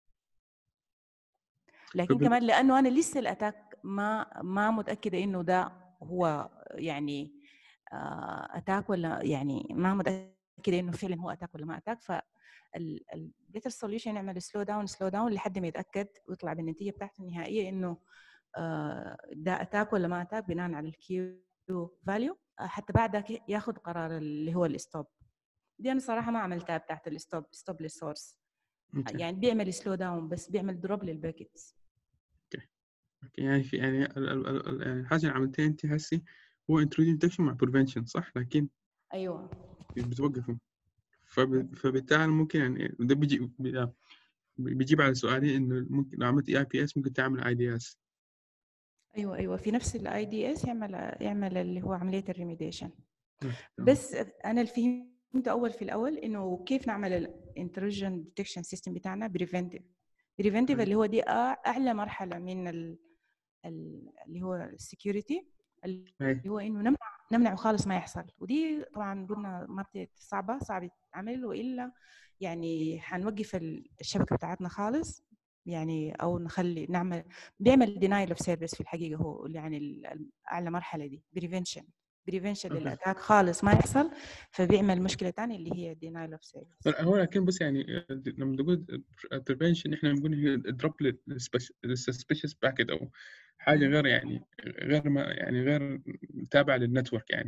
لكن طب- كمان لانه انا لسه الاتاك ما ما متاكده انه ده هو يعني اتاك ولا يعني ما متاكده انه فعلا هو اتاك ولا ما اتاك ف البيتر سوليوشن يعمل سلو داون سلو داون لحد ما يتاكد ويطلع بالنتيجه بتاعته النهائيه انه آه، ده اتاك ولا ما اتاك بناء على الكيو فاليو حتى بعدك ياخذ قرار اللي هو الستوب دي انا صراحه ما عملتها بتاعت الستوب ستوب للسورس أوكي. يعني بيعمل سلو داون بس بيعمل دروب للباكيتس أوكي. يعني في يعني ال- ال- ال- ال- يعني الحاجه اللي عملتها انت هسي هو intrusion detection مع prevention صح لكن ايوه بتوقفوا فب... فبالتالي ممكن يعني ده بيجي بي- بيجيب على سؤالي انه ممكن لو عملت اي بي اس ممكن تعمل اي دي اس ايوه ايوه في نفس الاي دي اس يعمل يعمل اللي هو عمليه الريميديشن بس انا اللي فهمته اول في الاول انه كيف نعمل الانتروجن ديتكشن سيستم بتاعنا بريفنتيف بريفنتيف أيوة. اللي هو دي أع- اعلى مرحله من ال ال- اللي هو السكيورتي اللي أي. هو انه نمنع نمنعه خالص ما يحصل ودي طبعا قلنا ما بت- صعبه صعب تتعمل والا يعني حنوقف ال- الشبكه بتاعتنا خالص يعني او نخلي نعمل بيعمل دينايل اوف سيرفيس في الحقيقه هو يعني ال- ال- اعلى مرحله دي بريفنشن بريفنشن أوكي. للاتاك خالص ما يحصل فبيعمل مشكله ثانيه اللي هي دينايل اوف سيرفيس لا، هو لكن بس يعني آه، لما نقول prevention احنا بنقول هي دروب للسسبشس باكيت او حاجه غير يعني غير ما يعني غير تابعه للنتورك يعني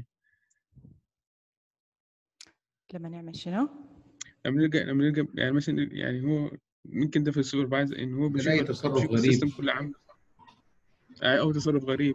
لما نعمل شنو؟ لما نلقى لما نلقى يعني مثلا يعني هو ممكن ده في السوبرفايزر انه هو بيشوف أي ال- تصرف بيشوف غريب. السيستم كله عام آه، او تصرف غريب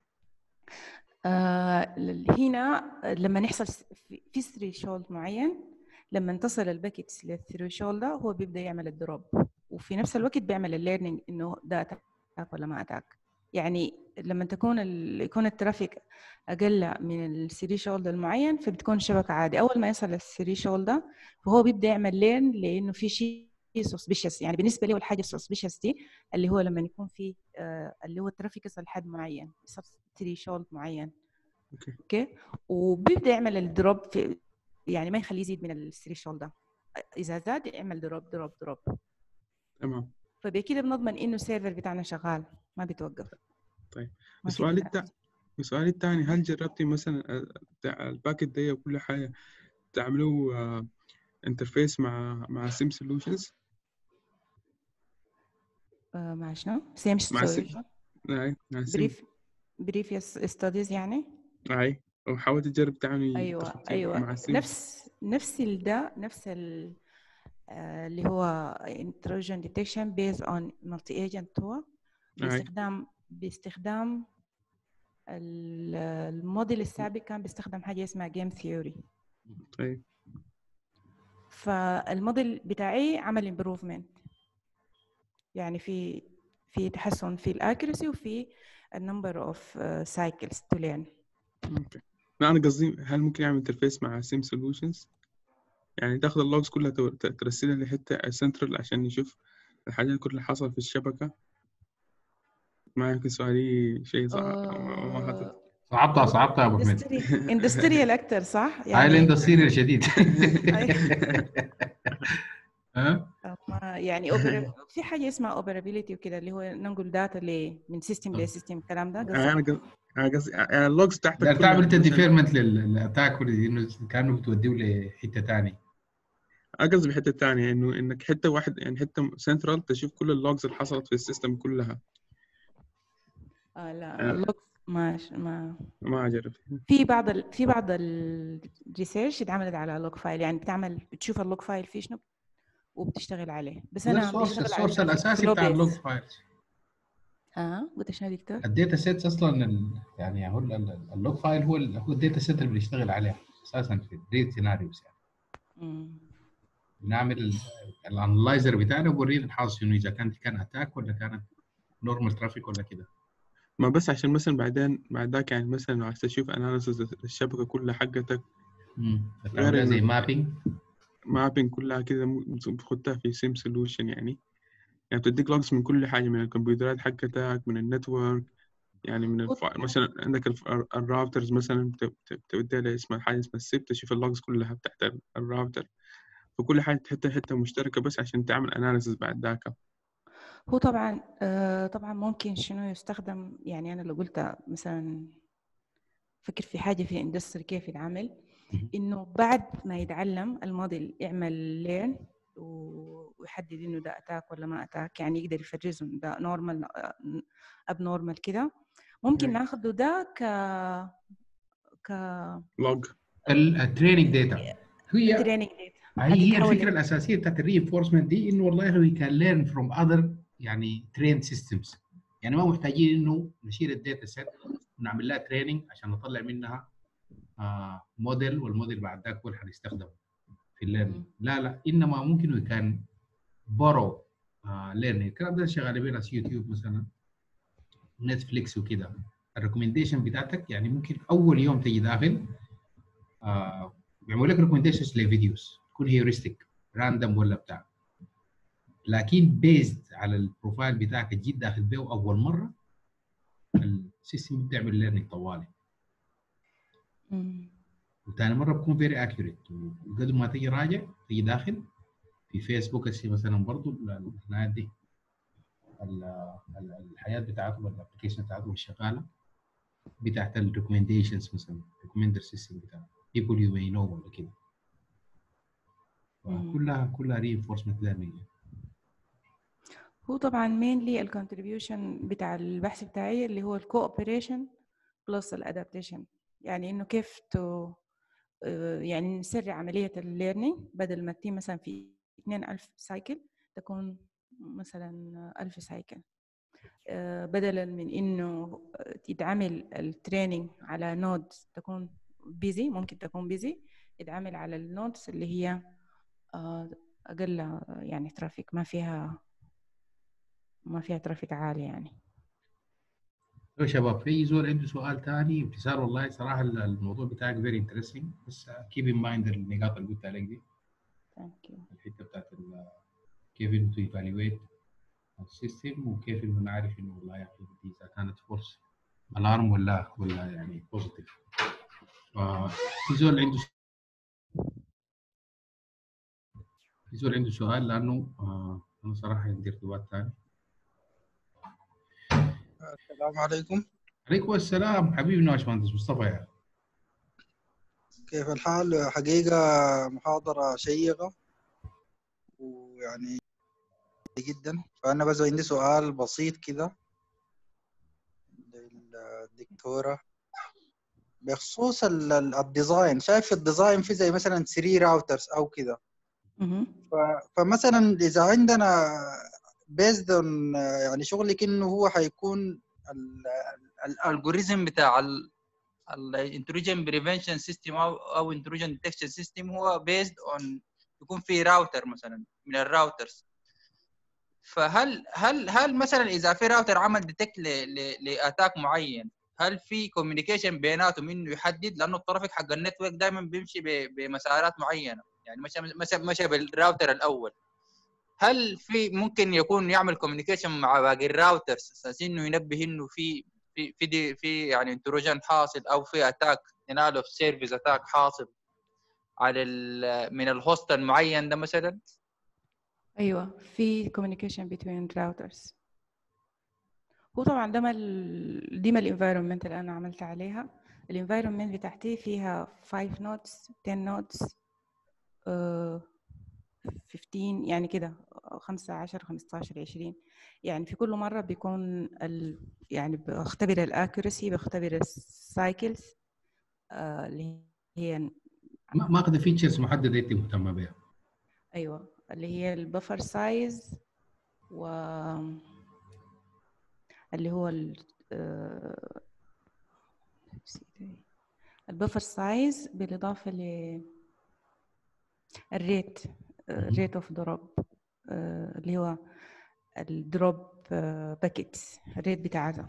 آه ل- هنا لما نحصل س- في- في ثريشولد معين لما تصل الباكيتس للثريشولد ده هو بيبدا يعمل الدروب وفي نفس الوقت بيعمل الليرنينج انه ده اتاك ولا ما اتاك يعني لما تكون ال... يكون الترافيك اقل من الثريشولد المعين فبتكون الشبكه عادي اول ما يصل للثريشولد ده فهو بيبدا يعمل ليرن لانه في شيء سسبيشس يعني بالنسبه له الحاجه السسبيشس دي اللي هو لما يكون في آه اللي هو الترافيك يصل لحد معين يصل ثريشولد معين اوكي اوكي وبيبدا يعمل الدروب في يعني ما يخليه يزيد من الثريشولد ده اذا زاد يعمل دروب دروب دروب تمام فبكده بنضمن انه السيرفر بتاعنا شغال ما بيتوقف طيب ما في السؤال denial. التا... السؤال الثاني هل جربتي مثلا ال- بتاع الباكت دي وكل حاجه تعملوا انترفيس مع مع سيم سولوشنز آه مع شنو؟ سيم مع سيم اي مع سيم بريف بريفيوس ستاديز يعني اي او حاولت تجرب تعملي ايوه تخطيط ايوه مع سيم نفس نفس ال- ده نفس ال آه، اللي هو intrusion detection based on multi agent هو اي باستخدام باستخدام ال- الموديل السابق كان بيستخدم حاجه اسمها جيم ثيوري طيب فالموديل بتاعي عمل امبروفمنت يعني في في تحسن في الاكيرسي وفي النمبر اوف سايكلز تو ليرن اوكي لا انا قصدي هل ممكن يعمل انترفيس مع سيم سولوشنز يعني تاخذ اللوجز كلها تو- ت- ترسلها لحته سنترال عشان يشوف الحاجات كلها اللي حصل في الشبكه ما يمكن سؤالي شيء صعب ما- ما حاطط صعبتها صعبتها يا ابو حميد اندستريال اكتر صح؟ هاي الاندستريال شديد أي. ها ما- يعني oper- في حاجه اسمها اوبرابيلتي وكده اللي هو ننقل داتا ل من سيستم آه. لسيستم الكلام ده يعني قصدك؟ انا قصدي انا قصدي يعني اللوجز تحتك لا كلها تعمل انت مثلاً- ديفيرمنت للاتاك انه كانه بتوديه لحته ثانيه انا قصدي بحته ثانيه انه انك حته واحد يعني حته سنترال تشوف كل اللوجز اللي حصلت في السيستم كلها آه لا آه. اللوكس ما ما ما اعرف في بعض ال... في بعض الريسيرش اتعملت على لوك فايل يعني بتعمل بتشوف اللوك فايل فيه شنو وبتشتغل عليه بس انا السورس بشتغل على السورس الاساسي flow بتاع based. اللوج فايلز اه قلت شنو يا دكتور؟ الداتا سيتس اصلا ال- يعني هو ال- ال- اللوج فايل هو ال- هو الداتا سيت اللي بنشتغل عليها اساسا في الريد سيناريوز يعني مم. بنعمل الانلايزر بتاعنا وبورينا الحاصل شنو اذا كان كان اتاك ولا كانت نورمال ترافيك ولا كده ما بس عشان مثلا بعدين بعد ذاك يعني مثلا لو عايز تشوف اناليسيس الشبكه كلها حقتك بتعملها زي إنه- مابينج مابين كلها كده م- بتحطها في سيم سولوشن يعني يعني بتديك لوجز من كل حاجه من الكمبيوترات حقتك من النتورك يعني من الف... مثلا عندك الف... الراوترز مثلا بت- بت- بتوديها لاسمها حاجه اسمها السيب تشوف اللوجز كلها بتاعت ال- الراوتر فكل حاجه تحط حته مشتركه بس عشان تعمل اناليسيس بعد ذاك هو طبعا آه طبعا ممكن شنو يستخدم يعني انا لو قلت مثلا فكر في حاجه في اندستري كيف يتعامل مهم. انه بعد ما يتعلم الموديل يعمل ليرن ويحدد انه ده اتاك ولا ما اتاك يعني يقدر يفرزهم ده نورمال اب نورمال كده ممكن مم. ناخده ده ك ك لوج التريننج داتا هي تريننج داتا هي هي هتتحول الفكره الاساسيه بتاعت الرينفورسمنت دي انه والله وي كان ليرن فروم اذر يعني ترين سيستمز يعني ما محتاجين انه نشيل الداتا سيت ونعمل لها تريننج عشان نطلع منها آه موديل والموديل بعد ذاك هو اللي حنستخدمه في الليرنينج لا لا انما ممكن وي كان بورو ليرنينج الكلام ده شغال بين ناس يوتيوب مثلا نتفليكس وكده الريكومنديشن بتاعتك يعني ممكن اول يوم تجي داخل آه بيعملوا لك ريكومنديشنز لفيديوز تكون هيورستيك راندوم ولا بتاع لكن بيزد على البروفايل بتاعك جيت داخل بيه اول مره السيستم بتعمل ليرنينج طوالي مم. وثاني مره بكون فيري اكيوريت وقد ما تيجي راجع تيجي داخل في فيسبوك هسي مثلا برضه القناة دي ال- ال- الحياه بتاعته والابلكيشن بتاعته شغاله بتاعت الريكومنديشنز مثلا ريكومندر سيستم بتاعه people you may know ولا كده مم. كلها كلها reinforcement learning هو طبعا مينلي الكونتريبيوشن بتاع البحث بتاعي اللي هو الكوبريشن بلس الادابتيشن يعني انه كيف تو يعني نسرع عملية الليرنينج بدل ما تتم مثلا في 2000 سايكل تكون مثلا 1000 سايكل آه، بدلا من انه يتعمل التريننج على نود تكون بيزي ممكن تكون بيزي يتعمل على النودز اللي هي آه، اقل آه، يعني ترافيك ما فيها ما فيها ترافيك عالي يعني يا شباب في زول عنده سؤال ثاني ابتسال والله صراحه الموضوع بتاعك فيري انترستنج بس كيب ان مايند النقاط اللي قلت عليك دي ثانك يو الحته بتاعت ال- كيف انه تو ايفالويت السيستم وكيف انه نعرف انه والله يا اخي دي اذا كانت فورس الارم ولا ولا يعني بوزيتيف في زول عنده في زول عنده سؤال لانه آه انا صراحه عندي ارتباط ثاني السلام عليكم عليكم السلام حبيبنا باشمهندس مصطفى يا كيف الحال حقيقة محاضرة شيقة ويعني جدا فأنا بس عندي سؤال بسيط كده للدكتورة بخصوص ال- ال- الديزاين شايف الديزاين في زي مثلا 3 راوترز أو كده مهم. ف- فمثلا إذا عندنا بيزد يعني شغلك إنه هو حيكون ال- الالجوريزم بتاع الانتروجن بريفنشن سيستم او او انتروجن ديتكشن سيستم هو بيزد اون يكون في راوتر مثلا من الراوترز فهل هل هل مثلا اذا في راوتر عمل ديتكت لاتاك معين هل في كوميونيكيشن بيناتهم انه يحدد لانه الترافيك حق النتورك دائما بيمشي ب- بمسارات معينه يعني مشى مشى مشى بالراوتر الاول هل في ممكن يكون يعمل كوميونيكيشن مع باقي الراوترز اساس انه ينبه انه في في في دي في يعني انتروجن حاصل او في اتاك دينال اوف سيرفيس اتاك حاصل على ال- من الهوست المعين ده مثلا ايوه في communication between routers هو طبعا ده ما ال... دي ما الانفايرمنت اللي انا عملت عليها الانفايرمنت بتاعتي فيها 5 نودز 10 نودز 15 يعني كده 5 10 15 20 يعني في كل مره بيكون ال... يعني بختبر الاكيورسي بختبر السايكلز اللي هي ما ما اخذ فيتشرز محدده انت مهتمه بها ايوه اللي هي البفر سايز و اللي هو ال آه، نسيت إيه. البفر سايز بالاضافه ل الريت الريت اوف دروب اللي هو الدروب باكيتس الريت بتاعتها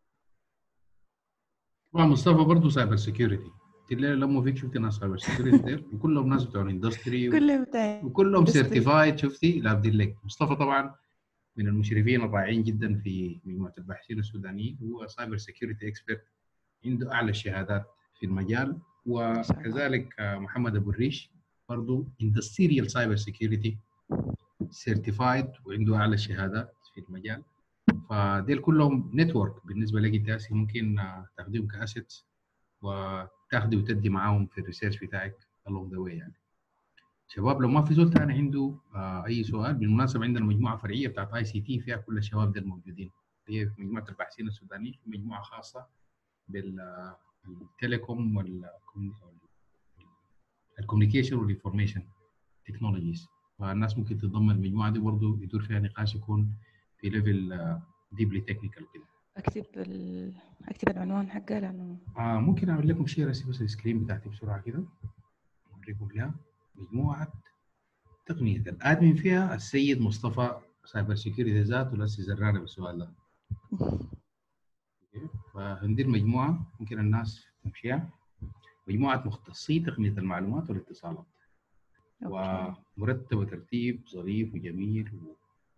طبعا مصطفى برضه سايبر سكيورتي الليله لما فيك شفت ناس سايبر سكيورتي ديل وكلهم ناس بتوع الاندستري كله بتاع وكلهم industry. سيرتيفايد شفتي لابدين لك مصطفى طبعا من المشرفين الرائعين جدا في مجموعه الباحثين السودانيين هو سايبر سكيورتي اكسبرت عنده اعلى الشهادات في المجال وكذلك آه، محمد ابو الريش برضه اندستريال سايبر سكيورتي سيرتيفايد وعنده اعلى الشهادات في المجال فديل كلهم نتورك بالنسبه لك انت هسه ممكن آه، تاخديهم كاسيتس وتاخدي وتدي معاهم في الريسيرش بتاعك along the way يعني شباب لو ما في زول تاني عنده آه اي سؤال بالمناسبه عندنا مجموعه فرعيه بتاعت اي سي تي فيها كل الشباب دول موجودين هي في مجموعه الباحثين السودانيين في مجموعه خاصه بالتليكوم وال الكوميونيكيشن والانفورميشن تكنولوجيز فالناس ممكن تتضمن المجموعه دي برضه يدور فيها نقاش يكون في ليفل ديبلي تكنيكال كده اكتب ال... اكتب العنوان حقها لانه آه ممكن اعمل لكم شير بس بس السكرين بتاعتي بسرعه كده اوريكم فيها مجموعه تقنيه الادمن فيها السيد مصطفى سايبر سكيورتي ذاته لسه زرانه بالسؤال ده أوكي؟ فهندير مجموعه ممكن الناس تمشيها مجموعه مختصي تقنيه المعلومات والاتصالات أوكي. ومرتبه ترتيب ظريف وجميل و...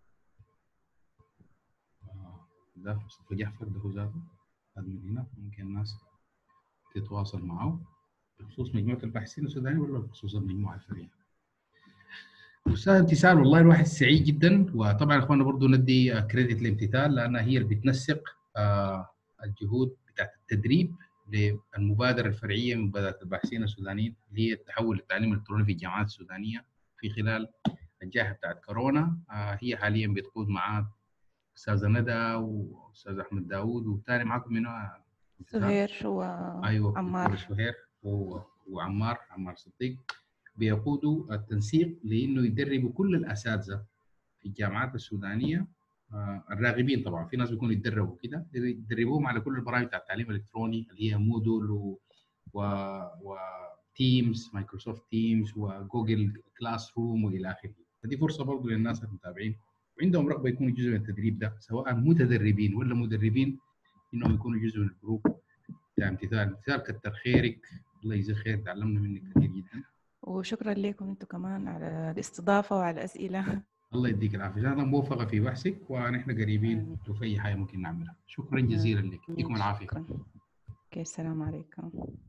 آه، ده مصطفى جعفر ده هو ذاته ادمن هنا ممكن الناس تتواصل معه بخصوص مجموعه الباحثين السودانيين ولا بخصوص المجموعه الفرعيه استاذ امتثال والله الواحد سعيد جدا وطبعا اخواننا برضو ندي كريدت لامتثال لانها هي اللي بتنسق آه، الجهود بتاعت التدريب للمبادره الفرعيه من مبادره الباحثين السودانيين اللي هي التحول للتعليم الالكتروني في الجامعات السودانيه في خلال الجائحه بتاعت كورونا آه، هي حاليا بتقود معاه استاذه ندى واستاذ احمد داوود وثاني معكم منو آه، امتثال؟ سهير ايوه وعمار دكتور شهير و- وعمار عمار صديق بيقودوا التنسيق لانه يدربوا كل الاساتذه في الجامعات السودانيه آه، الراغبين طبعا في ناس بيكونوا يتدربوا كده يدربوهم على كل البرامج بتاع التعليم الالكتروني اللي هي مودول و, و... و... تيمز مايكروسوفت تيمز وجوجل كلاس روم والى اخره فدي فرصه برضه للناس المتابعين وعندهم رغبه يكونوا جزء من التدريب ده سواء متدربين ولا مدربين انهم يكونوا جزء من الجروب بتاع امتثال امتثال كتر خيرك الله يجزيك خير تعلمنا منك كثير جدا وشكرا لكم انتم كمان على الاستضافه وعلى الاسئله الله يديك العافيه انا موفقه في بحثك ونحن قريبين آمين. لو في اي حاجه ممكن نعملها شكرا جزيلا لك يعطيكم العافيه شكرا اوكي السلام عليكم